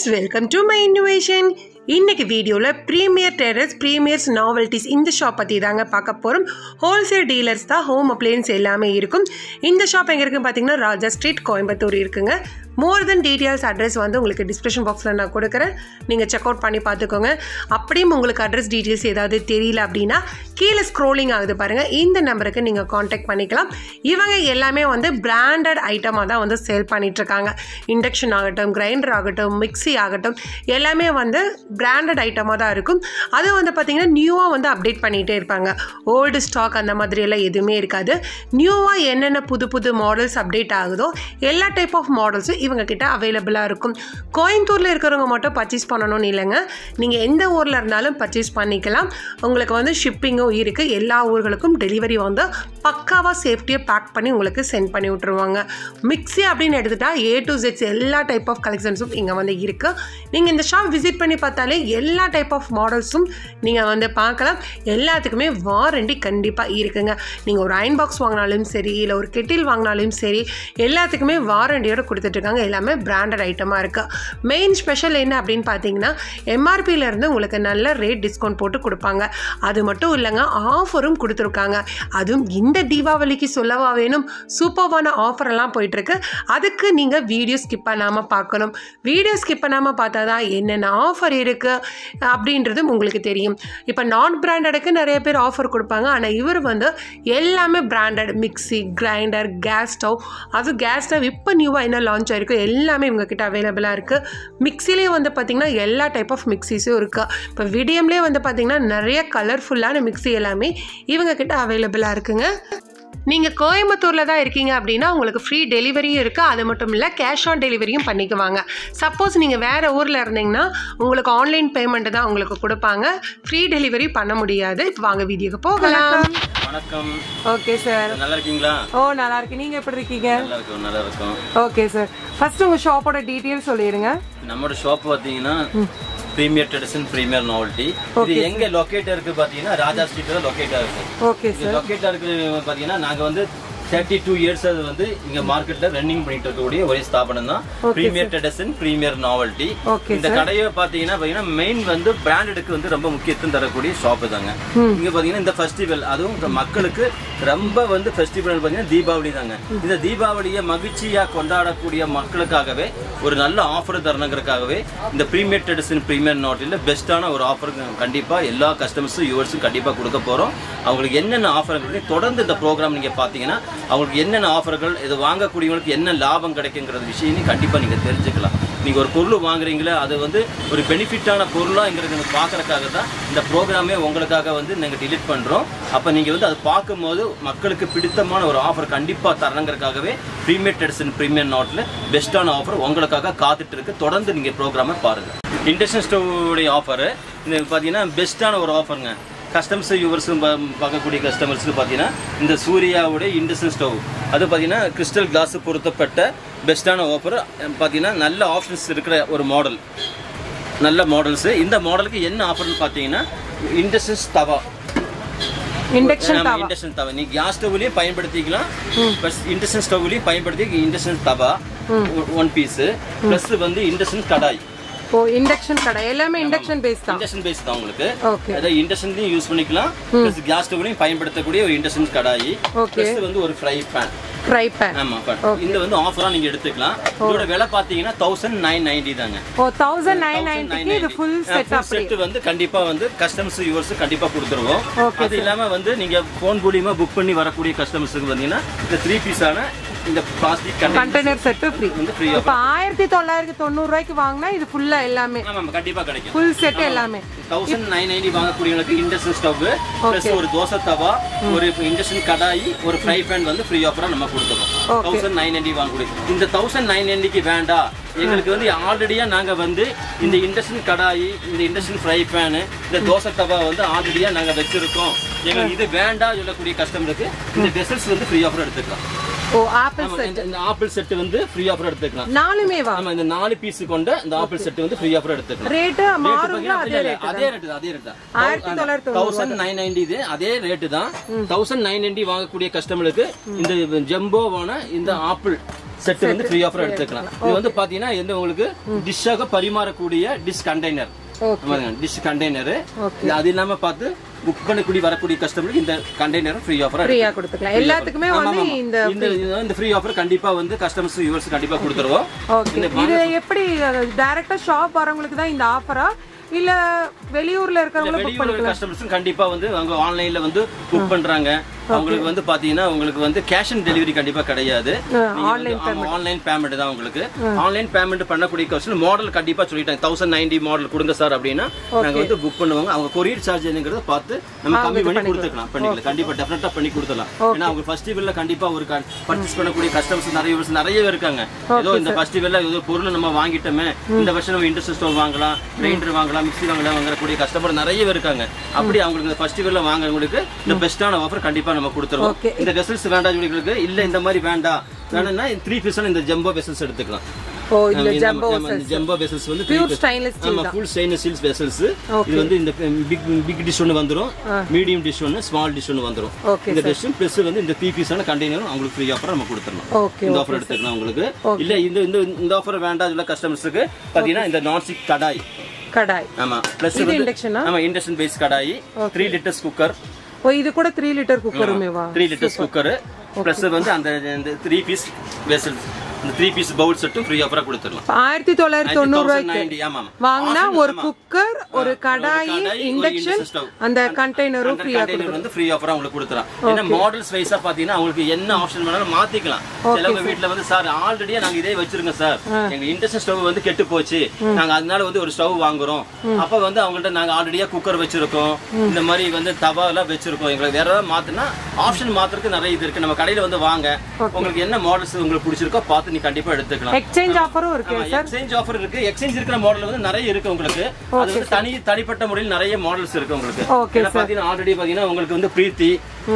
Friends welcome to my innovation இன்னைக்கு வீடியோவில் premier terrace premieres நாவல்டிஸ் இந்த ஷாப் பற்றி தாங்க பார்க்க போகிறோம் ஹோல்சேல் டீலர்ஸ் தான் ஹோம் அப்ளையன்ஸ் எல்லாமே இருக்கும் இந்த ஷாப் எங்கே இருக்குன்னு பார்த்தீங்கன்னா ராஜா ஸ்ட்ரீட் கோயம்புத்தூர் இருக்குங்க மோர் தென் டீட்டெயில்ஸ் அட்ரஸ் வந்து உங்களுக்கு டிஸ்கிரிப்ஷன் பாக்ஸில் நான் கொடுக்குறேன் நீங்கள் செக் அவுட் பண்ணி பார்த்துக்கோங்க அப்படியும் உங்களுக்கு அட்ரஸ் டீட்டெயில்ஸ் ஏதாவது தெரியல அப்படின்னா கீழே ஸ்க்ரோலிங் ஆகுது பாருங்கள் இந்த நம்பருக்கு நீங்கள் காண்டாக்ட் பண்ணிக்கலாம் இவங்க எல்லாமே வந்து பிராண்டட் ஐட்டமாக தான் வந்து சேல் பண்ணிகிட்ருக்காங்க இண்டக்ஷன் ஆகட்டும் கிரைண்டர் ஆகட்டும் மிக்ஸி ஆகட்டும் எல்லாமே வந்து பிராண்டட் ஐட்டமாக தான் இருக்கும் அது வந்து பார்த்திங்கன்னா நியூவாக வந்து அப்டேட் பண்ணிகிட்டே இருப்பாங்க ஓல்டு ஸ்டாக் அந்த மாதிரி எல்லாம் எதுவுமே இருக்காது நியூவாக என்னென்ன புது புது மாடல்ஸ் அப்டேட் ஆகுதோ எல்லா டைப் ஆஃப் மாடல்ஸும் இவங்க கிட்ட அவைலபிளாக இருக்கும் கோயம்புத்தூரில் இருக்கிறவங்க மட்டும் பர்ச்சேஸ் பண்ணணும்னு இல்லைங்க நீங்கள் எந்த ஊரில் இருந்தாலும் பர்ச்சேஸ் பண்ணிக்கலாம் உங்களுக்கு வந்து ஷிப்பிங்கும் இருக்குது எல்லா ஊர்களுக்கும் டெலிவரி வந்து பக்காவாக சேஃப்டியாக பேக் பண்ணி உங்களுக்கு சென்ட் பண்ணி விட்ருவாங்க மிக்ஸி அப்படின்னு எடுத்துட்டால் ஏ டு ஜெட்ஸ் எல்லா டைப் ஆஃப் கலெக்ஷன்ஸும் இங்கே வந்து இருக்குது நீங்கள் இந்த ஷாப் விசிட் பண்ணி பார்த்தாலே எல்லா டைப் ஆஃப் மாடல்ஸும் நீங்கள் வந்து பார்க்கலாம் எல்லாத்துக்குமே வாரண்டி கண்டிப்பாக இருக்குங்க நீங்கள் ஒரு அயன் பாக்ஸ் வாங்கினாலும் சரி இல்லை ஒரு கெட்டில் வாங்கினாலும் சரி எல்லாத்துக்குமே வாரண்டியோட கொடுத்துட்ருக்காங்க எல்லாமே பிராண்டட் ஐட்டமாக இருக்குது மெயின் ஸ்பெஷல் என்ன அப்படின்னு பார்த்தீங்கன்னா எம்ஆர்பியிலேருந்து உங்களுக்கு நல்ல ரேட் டிஸ்கவுண்ட் போட்டு கொடுப்பாங்க அது மட்டும் இல்லைங்க ஆஃபரும் கொடுத்துருக்காங்க அதுவும் இந்த தீபாவளிக்கு சொல்லவா வேணும் சூப்பர்வான ஆஃபர் எல்லாம் போயிட்டுருக்கு அதுக்கு நீங்கள் வீடியோ ஸ்கிப் பண்ணாமல் பார்க்கணும் வீடியோ ஸ்கிப் பண்ணாமல் பார்த்தா தான் என்னென்ன ஆஃபர் இருக்குது அப்படின்றதும் உங்களுக்கு தெரியும் இப்போ நான் பிராண்டடுக்கு நிறைய பேர் ஆஃபர் கொடுப்பாங்க ஆனால் இவர் வந்து எல்லாமே branded mixie grinder gas stove அது கேஸ் ஸ்டவ் இப்போ நியூவாக என்ன லான்ச் ஆயிருக்கு எல்லாமே இவங்க கிட்ட அவைலபிளாக இருக்குது மிக்ஸிலே வந்து பார்த்திங்கன்னா எல்லா டைப் ஆஃப் மிக்ஸிஸும் இருக்குது இப்போ விடியம்லேயே வந்து பார்த்திங்கன்னா நிறைய கலர்ஃபுல்லான மிக்ஸி எல்லாமே இவங்க கிட்ட அவைலபிளாக இருக்குங்க நீங்கள் கோயம்புத்தூரில் தான் இருக்கீங்க அப்படின்னா உங்களுக்கு ஃப்ரீ டெலிவரியும் இருக்குது அது மட்டும் இல்லை கேஷ் ஆன் டெலிவரியும் பண்ணிக்குவாங்க சப்போஸ் நீங்கள் வேறு ஊரில் இருந்தீங்கன்னா உங்களுக்கு ஆன்லைன் பேமெண்ட் தான் உங்களுக்கு கொடுப்பாங்க ஃப்ரீ டெலிவரி பண்ண முடியாது இப்போ வாங்க வீடியோக்கு போகலாம் வணக்கம் ஓகே சார் நல்லா இருக்கீங்களா ஓ நல்லா இருக்கு நீங்கள் எப்படி இருக்கீங்க நல்லா இருக்கும் நல்லா இருக்கும் ஓகே சார் ஃபர்ஸ்ட் உங்கள் ஷாப்போட டீட்டெயில் சொல்லிடுங்க நம்மளோட ஷாப் பாத்தீங்கன்னா பிரீமியர் ட்ரெடிஷன் பிரீமியர் நாவல்ட்டி இது எங்க லொக்கேட் இருக்கு பாத்தீங்கன்னா ராஜா ஸ்ட்ரீட்ல லொக்கேட்டா இருக்கு ஓகே இது லொக்கேட்டா இருக்கு பாத்தீங்கன்னா நாங்க வந்து தேர்ட்டி டூ இயர்ஸ் அது வந்து இங்க மார்க்கெட்ல ரன்னிங் பண்ணிட்டு இருக்கக்கூடிய ஒரே ஸ்தாபனம் தான் Premier tradition Premier Novelty okay இந்த கடையை பாத்தீங்கன்னா பாத்தீங்கன்னா மெயின் வந்து பிராண்டடுக்கு வந்து ரொம்ப முக்கியத்துவம் தரக்கூடிய ஷாப் தாங்க இங்க பாத்தீங்கன்னா இந்த ஃபெஸ்டிவல் அதுவும் இந்த மக்களுக்கு ரொம்ப வந்து ஃபெஸ்டிவல் பாத்தீங்கன்னா தீபாவளி தாங்க இந்த தீபாவளியை மகிழ்ச்சியா கொண்டாடக்கூடிய மக்களுக்காகவே ஒரு நல்ல ஆஃபர் தரணுங்கிறதுக்காகவே இந்த பிரீமியர் ட்ரெடிஷன் பிரீமியர் நாட்டில் பெஸ்ட்டான ஒரு ஆஃபர் கண்டிப்பா எல்லா கஸ்டமர்ஸும் யூவர்ஸும் கண்டிப்பா கொடுக்க போறோம் அவங்களுக்கு என்னென்ன ஆஃபர் தொடர்ந்து இந்த ப்ரோக்ராம் நீங்க பாத்தீங்கன்னா அவங்களுக்கு என்னென்ன ஆஃபர்கள் இது வாங்கக்கூடியவங்களுக்கு என்ன லாபம் கிடைக்குங்கிறது விஷயம் கண்டிப்பா நீங்க தெரிஞ்சுக்கலாம் நீங்க ஒரு பொருள் வாங்குறீங்களே அது வந்து ஒரு பெனிஃபிட்டான பொருளாங்கிறது பார்க்கறதுக்காக தான் இந்த ப்ரோக்ராமே உங்களுக்காக வந்து நாங்கள் டிலீட் பண்றோம் அப்ப நீங்க வந்து அதை பார்க்கும்போது மக்களுக்கு பிடித்தமான ஒரு ஆஃபர் கண்டிப்பா தரணுங்கிறதுக்காகவே ப்ரீமியர் டெடிசன் ப்ரீமியர் நாட்டில் பெஸ்ட்டான ஆஃபர் உங்களுக்காக காத்துட்டு இருக்கு தொடர்ந்து நீங்க ப்ரோக்ராமை பாருங்க இண்டக்ஷன் ஸ்டவ்வுடைய ஆஃபர் இது பார்த்தீங்கன்னா பெஸ்ட்டான ஒரு ஆஃபருங்க கஸ்டமர்ஸ் யூவர்ஸும் பார்க்கக்கூடிய கஸ்டமர்ஸ்க்கு பார்த்தீங்கன்னா இந்த சூர்யாவுடைய இண்டக்ஷன் ஸ்டவ் அது பார்த்தீங்கன்னா கிறிஸ்டல் கிளாஸ் பொருத்தப்பட்ட பெஸ்ட்டான ஆஃபர் பார்த்தீங்கன்னா நல்ல ஆப்ஷன்ஸ் இருக்கிற ஒரு மாடல் நல்ல மாடல்ஸ் இந்த மாடலுக்கு என்ன ஆஃபர்னு பார்த்தீங்கன்னா இண்டக்ஷன்ஸ் தவா இண்டக்ஷன் நம்ம இண்டக்ஷன் தவா நீ கேஸ் ஸ்டவ்லயும் பயன்படுத்திக்கலாம் ப்ளஸ் இண்டக்ஷன் ஸ்டவ்லயும் பயன்படுத்தி induction tawa one piece plus வந்து இண்டக்ஷன் கடாய் ஓ இண்டக்ஷன் கடை எல்லாமே இண்டக்ஷன் பேஸ் தான் இண்டக்ஷன் பேஸ் தான் உங்களுக்கு ஓகே அதாவது இண்டக்ஷன்லயும் யூஸ் பண்ணிக்கலாம் ப்ளஸ் கேஸ் ஸ்டவ்லயும் பயன்படுத்தக்கூடிய ஒரு இண்டக்ஷன் கடாயி Okay. ப்ளஸ் வந்து ஒரு ஃப்ரை பேன் ஃப்ரை பேன் ஆமா pan. இந்த வந்து ஆஃபரா நீங்க எடுத்துக்கலாம் இதோட விலை பாத்தீங்கன்னா தௌசண்ட் நைன் நைன்டி தாங்க ஓ தௌசண்ட் நைன் நைன்டிக்கு இது ஃபுல் செட் அப்படி செட் வந்து கண்டிப்பா வந்து கஸ்டமர்ஸ் யூவர்ஸ் கண்டிப்பா கொடுத்துருவோம் Okay, அது இல்லாம வந்து நீங்க போன் மூலியமா புக் பண்ணி வரக்கூடிய கஸ்டமர்ஸ்க்கு பாத்தீங்கன்னா இந்த த்ரீ பீஸான இந்த பிளாஸ்டிக் கண்டெய்னர் செட்டு ஃப்ரீ வந்து ஃப்ரீயா இப்போ ஆயிரத்தி தொள்ளாயிரத்தி தொண்ணூறு ரூபாய்க்கு வாங்கினா இது ஃபுல்லா எல்லாமே ஆமா கண்டிப்பா கிடைக்கும் ஃபுல் செட் எல்லாமே தௌசண்ட் நைன் நைன்டி வாங்கக்கூடியவங்களுக்கு இண்டக்ஷன் ஸ்டவ் பிளஸ் ஒரு தோசை தவா ஒரு இண்டக்ஷன் கடாயி ஒரு ஃப்ரை பேன் வந்து ஃப்ரீ ஆஃபரா நம்ம கொடுத்துருவோம் தௌசண்ட் நைன் நைன்டி வாங்கக்கூடிய இந்த தௌசண்ட் நைன் நைன்டிக்கு வேண்டாம் எங்களுக்கு வந்து ஆல்ரெடியா நாங்க வந்து இந்த இண்டக்ஷன் கடாயி இந்த இண்டக்ஷன் ஃப்ரை பேனு இந்த தோசை தவா வந்து ஆல்ரெடியா நாங்க வச்சிருக்கோம் எங்களுக்கு இது வேண்டாம் சொல்லக்கூடிய கஸ்டமருக்கு இந்த வெசல்ஸ் வந்து ஃப்ரீ ஆஃபர் எடுத்துக்கலாம் ஓ ஆப்பிள் ஆமா, இந்த- இந்த ஆப்பிள் செட் வந்து ஃப்ரீ ஆஃபர் எடுத்துக்கலாம் நாலுமே வா ஆமா இந்த நாலு பீஸ் கொண்ட இந்த ஆப்பிள் செட் வந்து ஃப்ரீ ஆஃபர் எடுத்துக்கலாம் ரேட்டு Rate மாறுங்களா பாத்தீங்கன்னா இல்ல, இல்ல, அதே ரேட் அதே ரேட் ஆயிரத்தி தொள்ளாயிரத்தி தொண்ணூறு தௌசண்ட் நைன் நைன்டி இது அதே ரேட்டு தான் தௌசண்ட் நைன் நைன்டி வாங்கக்கூடிய கஸ்டமருக்கு இந்த ஜெம்போவான இந்த ஆப்பிள் செட் வந்து ஃப்ரீ ஆஃபர் எடுத்துக்கலாம் இது வந்து பாத்தீங்கன்னா எந்த உங்களுக்கு டிஷ்ஷாக பரிமாறக்கூடிய dish container okay dish container அது இல்லாம பார்த்து புக் பண்ணக்கூடிய வரக்கூடிய கஸ்டமருக்கு இந்த கண்டெய்னர் ஃப்ரீ ஆஃபர் ஃப்ரீயா கொடுத்துக்கலாம் எல்லாத்துக்குமே வந்து இந்த இந்த இது- இந்த ஃப்ரீ ஆஃபர் கண்டிப்பா வந்து கஸ்டமர்ஸ் யூவர்ஸ் கண்டிப்பா கொடுத்துருவோம் ஓகே இது எப்படி டைரக்டா ஷாப் வரவங்களுக்கு தான் இந்த ஆஃபரா இல்ல வெளியூர்ல இருக்கிறவங்களும் புக் வெளியூர் கஸ்டமர்ஸும் கண்டிப்பா வந்து அவங்க ஆன்லைன்ல வந்து புக் பண்றாங்க அவங்களுக்கு வந்து பாத்தீங்கன்னா உங்களுக்கு வந்து கேஷ் ஆன் டெலிவரி கண்டிப்பா கிடையாது ஆன்லைன் பேமெண்ட் தான் உங்களுக்கு ஆன்லைன் பேமெண்ட் பண்ணக்கூடிய கஸ்டமர் மாடல் கண்டிப்பா சொல்லிட்டாங்க தௌசண்ட் நைன்டி மாடல் கொடுங்க சார் அப்படின்னா நாங்க வந்து புக் பண்ணுவாங்க அவங்க கொரியர் சார்ஜ் என்னங்கிறத பார்த்து நம்ம கம்மி பண்ணி கொடுத்துக்கலாம் பண்ணிக்கலாம் கண்டிப்பா டெஃபினட்டா பண்ணி கொடுத்துலாம் ஏன்னா அவங்க ஃபெஸ்டிவல்ல கண்டிப்பா ஒரு பர்ச்சேஸ் பண்ணக்கூடிய கஸ்டமர்ஸ் நிறைய viewers நிறைய பேர் இருக்காங்க ஏதோ இந்த ஃபெஸ்டிவல்ல ஏதோ பொருள் நம்ம வாங்கிட்டோமே இந்த வருஷம் நம்ம இண்டஸ்ட்ரி ஸ்டோவ் வாங்கலாம் கிரைண்டர் வாங்கலாம் மிக்ஸி வாங்கலாம் வாங்கக்கூடிய கஸ்டமர் நிறைய பேர் இருக்காங்க அப்படி அவங்களுக்கு இந்த ஃபெஸ்டிவல்ல வாங்குறவங்களுக்கு இந்த பெஸ்டான ஆஃபர் கண்டிப்பா நம்ம கொடுத்துருவோம் Okay. இந்த வெசல்ஸ் வேண்டாம் உங்களுக்கு இல்ல இந்த மாதிரி வேண்டாம் வேணும்னா த்ரீ பீஸ் இந்த ஜம்போ வெசல்ஸ் எடுத்துக்கலாம் ஓ இந்த ஜம்போ ஜம்போ வெசல்ஸ் வந்து பியூர் ஸ்டைன்லெஸ் ஆமா ஃபுல் ஸ்டெயின்லெஸ் ஸ்டீல் வெசல்ஸ் இது வந்து இந்த பிக் பிக் டிஷ் ஒன்று வந்துரும் மீடியம் டிஷ் ஒன்று ஸ்மால் டிஷ் ஒன்று வந்துரும் ஓகே இந்த டிஷ் ப்ளஸ் வந்து இந்த த்ரீ பீஸான கண்டெய்னரும் அவங்களுக்கு ஃப்ரீ ஆஃபர் நம்ம கொடுத்துடலாம் ஓகே இந்த ஆஃபர் எடுத்துக்கலாம் உங்களுக்கு இல்ல இந்த இந்த இந்த ஆஃபர் வேண்டாம் உள்ள கஸ்டமர்ஸுக்கு பாத்தீங்கன்னா இந்த நான்ஸ்டிக் கடாய் கடாய் ஆமா பிளஸ் இது வந்து இண்டக்ஷனா ஆமா induction base kadai three litres cooker ஓ இது கூட த்ரீ லிட்டர் குக்கருமே வா த்ரீ லிட்டர்ஸ் குக்கர் பிளஸ் வந்து அந்த த்ரீ பீஸ் வெசல் இந்த த்ரீ பீஸ் பவுல் செட்டும் ஃப்ரீ ஆஃபரா கொடுத்துடலாம் ஆயிரத்தி தொள்ளாயிரத்தி தொண்ணூறு ரூபாய்க்கு 90, ஆமா, ஆமா. வாங்கினா Option, ஒரு ஆமா. குக்கர் ஒரு ஆ, கடாயி ஒரு கடாய், ஒரு இண்டக்ஷன் induction stove. அந்த கண்டெய்னரும் அந்த ஃப்ரீயா container வந்து ஃப்ரீ ஆஃபரா உங்களுக்கு கொடுத்துறோம் ஏன்னா மாடல்ஸ் வைஸா பாத்தீங்கன்னா உங்களுக்கு என்ன ஆப்ஷன் வேணாலும் மாத்திக்கலாம் சிலவங்க வீட்ல வந்து சார் ஆல்ரெடியே நாங்க இதே வச்சிருங்க சார் எங்க இண்டக்ஷன் ஸ்டவ் வந்து கெட்டு போச்சு நாங்க அதனால வந்து ஒரு ஸ்டவ் வாங்குறோம் அப்ப வந்து அவங்கள்ட்ட நாங்க ஆல்ரெடியா குக்கர் வச்சிருக்கோம் இந்த மாதிரி வந்து தவா எல்லாம் வச்சிருக்கோம் எங்களுக்கு வேற ஏதாவது மாத்தினா ஆப்ஷன் மாத்துறதுக்கு நிறைய இது இருக்கு நம்ம கடையில வந்து வாங்க உங்களுக்கு என்ன மாடல்ஸ் உங்களுக்கு பிடிச்சிருக்கோ பார்த்து நீ கண்டிப்பா எடுத்துக்கலாம் எக்ஸ்சேஞ்ச் ஆஃபரும் இருக்கு எக்ஸ்சேஞ்ச் ஆஃபர் இருக்கு எக்ஸ்சேஞ்ச் இருக்கிற மாடல் வந்து நிறைய இருக்கு உங்களுக்கு அது வந்து தனி தனிப்பட்ட முறையில் நிறைய மாடல்ஸ் இருக்கு உங்களுக்கு Okay, ஏன்னா பாத்தீங்கன்னா ஆல்ரெடி பாத்தீங்கன்னா உங்களுக்கு வந்து பிரீத்தி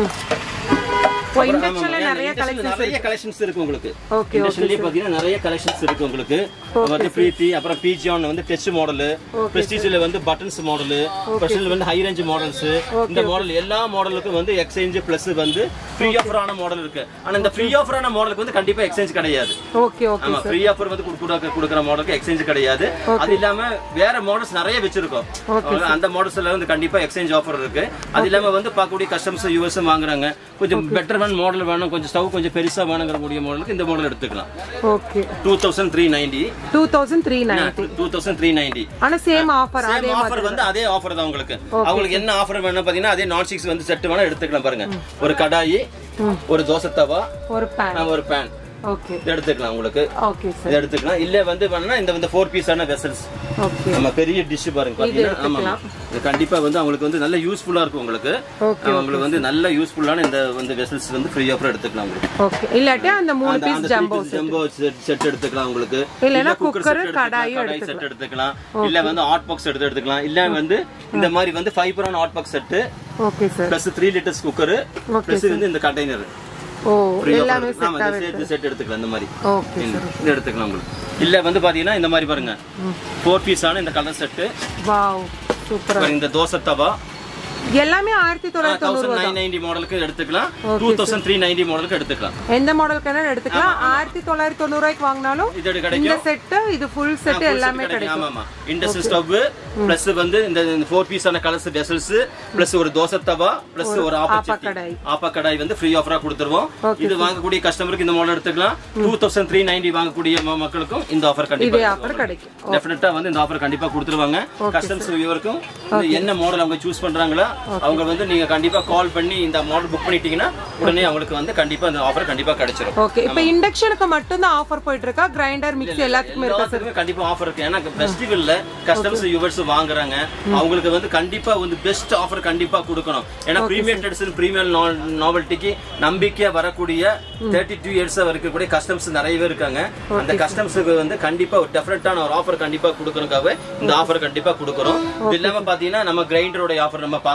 ஓ இண்டக்ஷன்ல நிறைய Induction நிறைய கலெக்ஷன்ஸ் இருக்கு உங்களுக்கு ஓகே இண்டஸ்ட்ரியலயே பாத்தீங்கன்னா நிறைய கலெக்ஷன்ஸ் இருக்கு உங்களுக்கு வந்து பிரீத்தி அப்புறம் பிஜியான் வந்து டெஸ்ட் மாடல் பிரஸ்டீஜ்ல வந்து பட்டன்ஸ் மாடல் பிரஸ்டீஜ்ல வந்து ஹை ரேஞ்ச் மாடல்ஸ் இந்த மாடல் எல்லா மாடலுக்கும் வந்து எக்ஸ்சேஞ்ச் பிளஸ் வந்து ஃப்ரீ ஆஃபரான மாடல் இருக்கு ஆனா இந்த ஃப்ரீ ஆஃபரான மாடலுக்கு வந்து கண்டிப்பா எக்ஸ்சேஞ்ச் கிடையாது ஓகே ஓகே ஆமா ஃப்ரீ ஆஃபர் வந்து கொடுக்குற கொடுக்குற மாடலுக்கு எக்ஸ்சேஞ்ச் கிடையாது அது இல்லாம வேற மாடல்ஸ் நிறைய வச்சிருக்கோம் அந்த மாடல்ஸ்ல வந்து கண்டிப்பா எக்ஸ்சேஞ்ச் ஆஃபர் இருக்கு அது இல்லாம வந்து பார்க்கக்கூடிய கஸ்டமர்ஸ் யூஎஸ் வாங்குறாங்க கொஞ்சம் பெட்டர் வேணும் மாடல் வேணும் கொஞ்சம் ஸ்டவ் கொஞ்சம் பெருசா வேணுங்கிற கூடிய மாடலுக்கு இந்த மாடல் எடுத்துக்கலாம் okay two thousand three ninety two thousand three ninety two thousand three ninety ஆனா சேம் ஆஃபர் சேம் ஆஃபர் வந்து அதே ஆஃபர் தான் உங்களுக்கு அவங்களுக்கு என்ன ஆஃபர் வேணும் பாத்தீங்கன்னா அதே நான் சிக்ஸ் வந்து செட் வேணா எடுத்துக்கலாம் பாருங்க ஒரு கடாயி ஒரு தோசை தவா ஒரு பேன் ஒரு பேன் ஓகே எடுத்துக்கலாம் உங்களுக்கு ஓகே சார் இதை எடுத்துக்கலாம் இல்ல வந்து வேணா இந்த வந்து ஃபோர் பீஸான வெசல்ஸ் ஓகே நம்ம பெரிய டிஷ் பாருங்க பாத்தீங்கன்னா ஆமா ஆமா. இது கண்டிப்பா வந்து அவங்களுக்கு வந்து நல்ல யூஸ்ஃபுல்லா இருக்கும் உங்களுக்கு Okay, அவங்களுக்கு வந்து நல்ல யூஸ்ஃபுல்லான இந்த வந்து வெசல்ஸ் வந்து ஃப்ரீ ஆஃபர் எடுத்துக்கலாம் உங்களுக்கு ஓகே இல்லாட்டி அந்த மூணு அந்த பீஸ் ஜம்போ ஜம்போ செட் எடுத்துக்கலாம் உங்களுக்கு இல்லைன்னா cooker cooker, set கடாயும் கடாய் செட் எடுத்துக்கலாம் இல்ல வந்து ஹாட் பாக்ஸ் எடுத்து எடுத்துக்கலாம் இல்ல வந்து இந்த மாதிரி வந்து ஃபைபரான hot box set okay sir plus three litres cooker plus வந்து இந்த கண்டெய்னர் ஓ எல்லாமே ஆமா இந்த செட் செட் எடுத்துக்கலாம் இந்த மாதிரி ஓகே இது எடுத்துக்கலாம் உங்களுக்கு இல்ல வந்து பாத்தீங்கன்னா இந்த மாதிரி பாருங்க ஃபோர் பீஸான இந்த கலர் செட்டு வாவ் சூப்பரா இந்த தோசை தவா எல்லாமே ஆயிரத்தி தொள்ளாயிரத்தி தௌசண்ட் நைன் நைன்டி மாடலுக்கு எடுத்துக்கலாம் டூ தௌசண்ட் த்ரீ நைன்டி மாடலுக்கு எடுத்துக்கலாம் எந்த மாடல் வேணாலும் எடுத்துக்கலாம் ஆயிரத்தி தொள்ளாயிரத்தி தொண்ணூறு ரூபாய்க்கு வாங்கினாலும் இது இந்த கிடைக்கும் செட்டு இது ஃபுல் செட் எல்லாமே கிடைக்கும். கிடைக்கும் ஆமா ஆமா இண்டஸ்ட்ரியல் ஸ்டவ் பிளஸ் வந்து இந்த ஃபோர் பீஸான கலர்ஸ் வெசல்ஸ் பிளஸ் ஒரு தோசை தவா பிளஸ் ஒரு ஆப்பா சட்டி கடாய். ஆப்பா கடாய் வந்து ஃப்ரீ ஆஃபரா கொடுத்துருவோம் இது வாங்கக்கூடிய கஸ்டமருக்கு இந்த மாடல் எடுத்துக்கலாம் டூ தௌசண்ட் த்ரீ நைன்டி வாங்கக்கூடிய ம- மக்களுக்கும் இந்த ஆஃபர் இதே கண்டிப்பா ஆஃபர் கிடைக்கும் டெஃபினட்டா வந்து இந்த ஆஃபர் கண்டிப்பா கொடுத்துருவாங்க கஸ்டமர்ஸ் வியூவருக்கும் என்ன மாடல் அவங்க சூஸ் பண்றாங்களோ அவங்க வந்து நீங்க கண்டிப்பா கால் பண்ணி இந்த மாடல் புக் பண்ணிட்டீங்கன்னா உடனே அவங்களுக்கு வந்து கண்டிப்பா இந்த ஆஃபர் கண்டிப்பா கிடைச்சிரும் ஓகே இப்போ இண்டக்ஷனுக்கு மட்டும் தான் ஆஃபர் போயிட்டு இருக்கா கிரைண்டர் மிக்ஸி எல்லாத்துக்குமே இருக்கா சார் எல்லாத்துக்குமே கண்டிப்பா ஆஃபர் இருக்கு ஏன்னா ஃபெஸ்டிவல்ல கஸ்டமர்ஸ் யூவர்ஸ் வாங்குறாங்க அவங்களுக்கு வந்து கண்டிப்பா வந்து பெஸ்ட் ஆஃபர் கண்டிப்பா கொடுக்கணும் ஏன்னா பிரீமியர் ட்ரெடிஷன் பிரீமியர் நாவல்ட்டிக்கு நம்பிக்கையா வரக்கூடிய தேர்ட்டி டூ இயர்ஸ் இருக்கக்கூடிய கஸ்டமர்ஸ் நிறைய பேர் இருக்காங்க அந்த கஸ்டமர்ஸுக்கு வந்து கண்டிப்பா ஒரு டெஃபரெண்டான ஒரு ஆஃபர் கண்டிப்பா கொடுக்கறதுக்காக இந்த ஆஃபர் கண்டிப்பா கொடுக்குறோம் இது இல்லாம பாத்தீங்கன்னா நம்ம கிரைண்டரோட ஆஃபர் நம்ம பார்க்க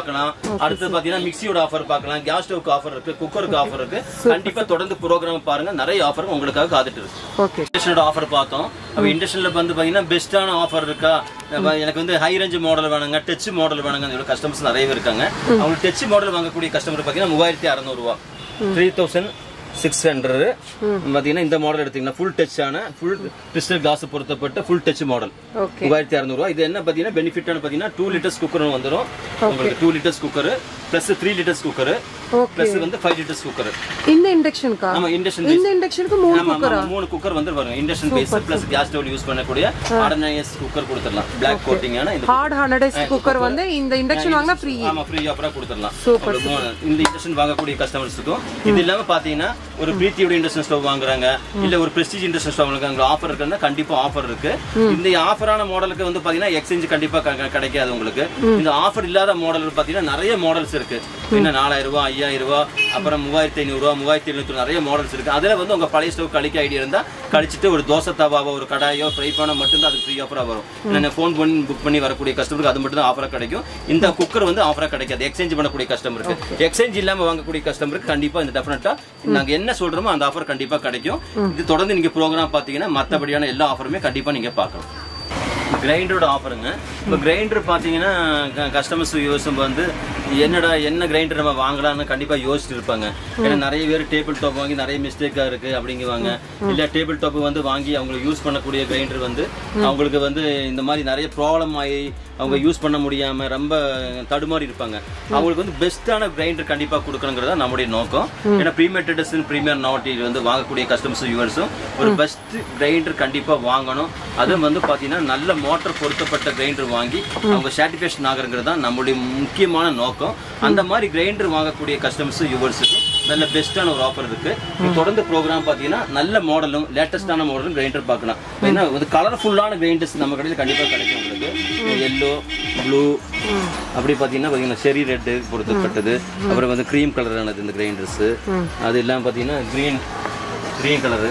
பார்க்கலாம் அடுத்து பாத்தீங்கன்னா மிக்சியோட ஆஃபர் பார்க்கலாம் கேஸ் ஸ்டவ்க்கு ஆஃபர் இருக்கு குக்கருக்கு ஆஃபர் இருக்கு கண்டிப்பா தொடர்ந்து ப்ரோக்ராம் பாருங்க நிறைய ஆஃபர் உங்களுக்காக காத்துட்டு இருக்கு ஓகே இண்டஸ்ட்ரியலோட ஆஃபர் பார்த்தோம் அப்ப இண்டஸ்ட்ரியல்ல வந்து பாத்தீங்கன்னா பெஸ்டான ஆஃபர் இருக்கா அப்ப எனக்கு வந்து ஹை ரேஞ்ச் மாடல் வேணுங்க டச் மாடல் வேணுங்க அந்த கஸ்டமர்ஸ் நிறைய பேர் இருக்காங்க அவங்களுக்கு டச் மாடல் வாங்கக்கூடிய கஸ்டமர் பாத்தீங்கன்னா மூவாயிரத்தி அறநூறுவா த்ரீ தௌசண்ட் சிக்ஸ் ஹண்ட்ரட் பாத்தீங்கன்னா இந்த மாடல் எடுத்தீங்கன்னா ஃபுல் டச் ஆன ஃபுல் கிறிஸ்டல் கிளாஸ் பொருத்தப்பட்ட ஃபுல் டச் மாடல் ஓகே மூவாயிரத்தி அறநூறுவா இது என்ன பாத்தீங்கன்னா பெனிஃபிட்டான பாத்தீங்கன்னா டூ லிட்டர்ஸ் குக்கர் வந்துடும் உங்களுக்கு two litres cooker plus three litres cooker okay plus வந்து ஃபைவ் லிட்டர்ஸ் குக்கர் இந்த இண்டக்ஷனுக்கா ஆமா இண்டக்ஷன் இந்த இண்டக்ஷனுக்கு மூணு ஆமா, ஆமா, மூணு குக்கர் வந்து வரும் induction base plus gas stove use பண்ணக்கூடிய ஆர்டனைஸ் குக்கர் கொடுத்துடலாம் பிளாக் கோட்டிங்கான இந்த ஹார்ட் ஹண்ட்ரட் குக்கர் வந்து இந்த இண்டக்ஷன் வாங்கினா ஃப்ரீ ஆமா ஃப்ரீ ஆஃபரா கொடுத்துடலாம் Super, ஒரு மூணு இந்த இண்டக்ஷன் வாங்கக்கூடிய கஸ்டமர்ஸுக்கும் இது இல்லாம பாத்தீங்கன்னா ஒரு பிரீத்தியோட இண்டக்ஷன் ஸ்டவ் வாங்குறாங்க இல்ல ஒரு பிரஸ்டீஜ் இண்டக்ஷன் ஸ்டவ் வாங்குறாங்க ஆஃபர் இருக்குன்னா கண்டிப்பா ஆஃபர் இருக்கு இந்த ஆஃபரான மாடலுக்கு வந்து பாத்தீங்கன்னா எக்ஸ்சேஞ்ச் கண்டிப்பா க- க- கிடைக்காது உங்களுக்கு இந்த ஆஃபர் இல்லாத மாடல் பாத்தீங்கன்னா நிறைய மாடல்ஸ் இருக்கு என்ன நாலாயிரம் ரூபாய் ஐயாயிரம் ரூபாய் அப்புறம் மூவாயிரத்தி ஐநூறு ரூபாய் மூவாயிரத்தி எழுநூத்தி நிறைய மாடல்ஸ் இருக்கு அதுல வந்து உங்க பழைய ஸ்டவ் கழிக்க ஐடியா இருந்தா கழிச்சிட்டு ஒரு தோசை தவாவோ ஒரு கடாயோ ஃப்ரை பண்ண மட்டும்தான் அது ஃப்ரீ ஆஃபரா வரும் நான் ஃபோன் பண்ணி புக் பண்ணி வரக்கூடிய கஸ்டமருக்கு அது மட்டும் தான் ஆஃபரா கிடைக்கும் இந்த குக்கர் வந்து ஆஃபரா கிடைக்காது எக்ஸ்சேஞ்ச் பண்ணக்கூடிய கஸ்டமருக்கு எக்ஸ்சேஞ்ச் இல்லாம வாங்கக்கூடிய கஸ்டமருக்கு கண்டிப்பா இந்த டெஃபினட்டா நாங்க என்ன சொல்றோமோ அந்த ஆஃபர் கண்டிப்பா கிடைக்கும் இது தொடர்ந்து நீங்க ப்ரோக்ராம் பாத்தீங்கன்னா மத்தபடியான எல்லா ஆஃபருமே கண்டிப்பா நீங்க பார்க்கலாம் கிரைண்டரோட ஆஃபருங்க இப்போ கிரைண்டர் பார்த்தீங்கன்னா கஸ்டமர்ஸ் யூஸும் வந்து என்னடா என்ன கிரைண்டர் நம்ம வாங்கலாம்னு கண்டிப்பாக யோசிச்சுட்டு இருப்பாங்க ஏன்னா நிறைய பேர் டேபிள் டாப் வாங்கி நிறைய மிஸ்டேக்காக இருக்கு அப்படிங்குவாங்க இல்லை டேபிள் டாப் வந்து வாங்கி அவங்களுக்கு யூஸ் பண்ணக்கூடிய கிரைண்டர் வந்து அவங்களுக்கு வந்து இந்த மாதிரி நிறைய ப்ராப்ளம் ஆகி அவங்க யூஸ் பண்ண முடியாம ரொம்ப தடுமாறி இருப்பாங்க அவங்களுக்கு வந்து பெஸ்ட்டான கிரைண்டர் கண்டிப்பா கொடுக்கணுங்கிறதா நம்முடைய நோக்கம் ஏன்னா ப்ரீமியர் ட்ரெடிஷன் ப்ரீமியர் நாவட்டி வந்து வாங்கக்கூடிய கஸ்டமர்ஸ் யூவர்ஸும் ஒரு பெஸ்ட் கிரைண்டர் கண்டிப்பா வாங்கணும் அதுவும் வந்து பாத்தீங்கன்னா நல்ல மோட்டார் பொருத்தப்பட்ட கிரைண்டர் வாங்கி அவங்க சாட்டிஸ்ஃபேக்ஷன் ஆகுறங்கிறது தான் நம்முடைய முக்கியமான நோக்கம் அந்த மாதிரி கிரைண்டர் வாங்கக்கூடிய கஸ்டமர்ஸ் யூவர்ஸுக்கு நல்ல பெஸ்ட்டான ஒரு ஆஃபர் இருக்கு நீங்க தொடர்ந்து ப்ரோக்ராம் பாத்தீங்கன்னா நல்ல மாடலும் லேட்டஸ்டான மாடலும் கிரைண்டர் பார்க்கலாம் ஏன்னா வந்து கலர்ஃபுல்லான கிரைண்டர்ஸ் நம்ம கடையில் கண்டிப்பா கிடைக்கும் உங்களுக்கு எல்லோ ப்ளூ அப்படி பாத்தீங்கன்னா பாத்தீங்கன்னா செரி ரெட்டு பொருத்தப்பட்டது அப்புறம் வந்து க்ரீம் கலரானது இந்த கிரைண்டர்ஸ் அது எல்லாம் பாத்தீங்கன்னா கிரீன் கிரீன் கலரு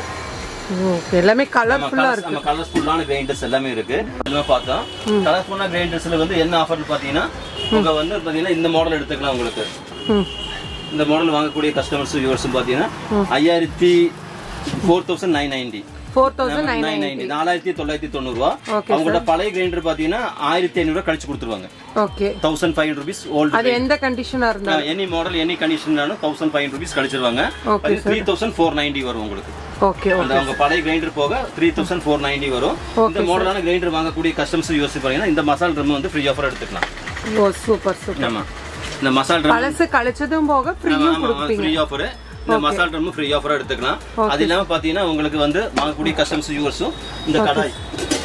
ஓகே எல்லாமே கலர்ஃபுல்லா இருக்கு நம்ம கலர்ஃபுல்லான கிரைண்டர்ஸ் எல்லாமே இருக்கு எல்லாமே பார்த்தோம் கலர்ஃபுல்லான கிரைண்டர்ஸ்ல வந்து என்ன ஆஃபர் பாத்தீங்கன்னா உங்க வந்து பாத்தீங்கன்னா இந்த மாடல் எடுத்துக்கலாம் உங்களுக்கு ம் இந்த மாடல் வாங்கக்கூடிய கஸ்டமர்ஸ் யூவர்ஸும் பாத்தீங்கன்னா ஐயாயிரத்தி four thousand nine ninety four thousand nine nine ninety நாலாயிரத்தி தொள்ளாயிரத்தி தொண்ணூறுவா Okay, அவங்களோட பழைய கிரைண்டர் பாத்தீங்கன்னா ஆயிரத்தி ஐநூறு கழிச்சு கொடுத்துருவாங்க okay thousand five rupees old அது எந்த கண்டிஷனா இருந்தா எனி மாடல் எனி கண்டிஷனாலும் தௌசண்ட் ஃபைவ் ருபீஸ் கழிச்சிருவாங்க Okay, three thousand four ninety வரும் உங்களுக்கு ஓகே அந்த அவங்க பழைய கிரைண்டர் போக த்ரீ தௌசண்ட் ஃபோர் நைன்டி வரும் இந்த மாடலான கிரைண்டர் வாங்கக்கூடிய கஸ்டமர்ஸ் யோசிச்சு பாத்தீங்கன்னா இந்த மசால் ட்ரம் வந்து ஃப்ரீ ஆஃபர் எடுத்துக்கலாம் ஓ சூப்பர் சூப்பர் ஆமா இந்த மசால் ட்ரம் பழசு கழிச்சதும் போக ஃப்ரீயும் கொடுப்பீங்க ஃப்ரீ ஆஃபர் இந்த மசால் ட்ரம் ஃப்ரீ ஆஃபரா எடுத்துக்கலாம் அது இல்லாம பாத்தீங்கன்னா உங்களுக்கு வந்து வாங்கக்கூடிய கஸ்டமர்ஸ் யூவர்ஸும் இந்த கடாய்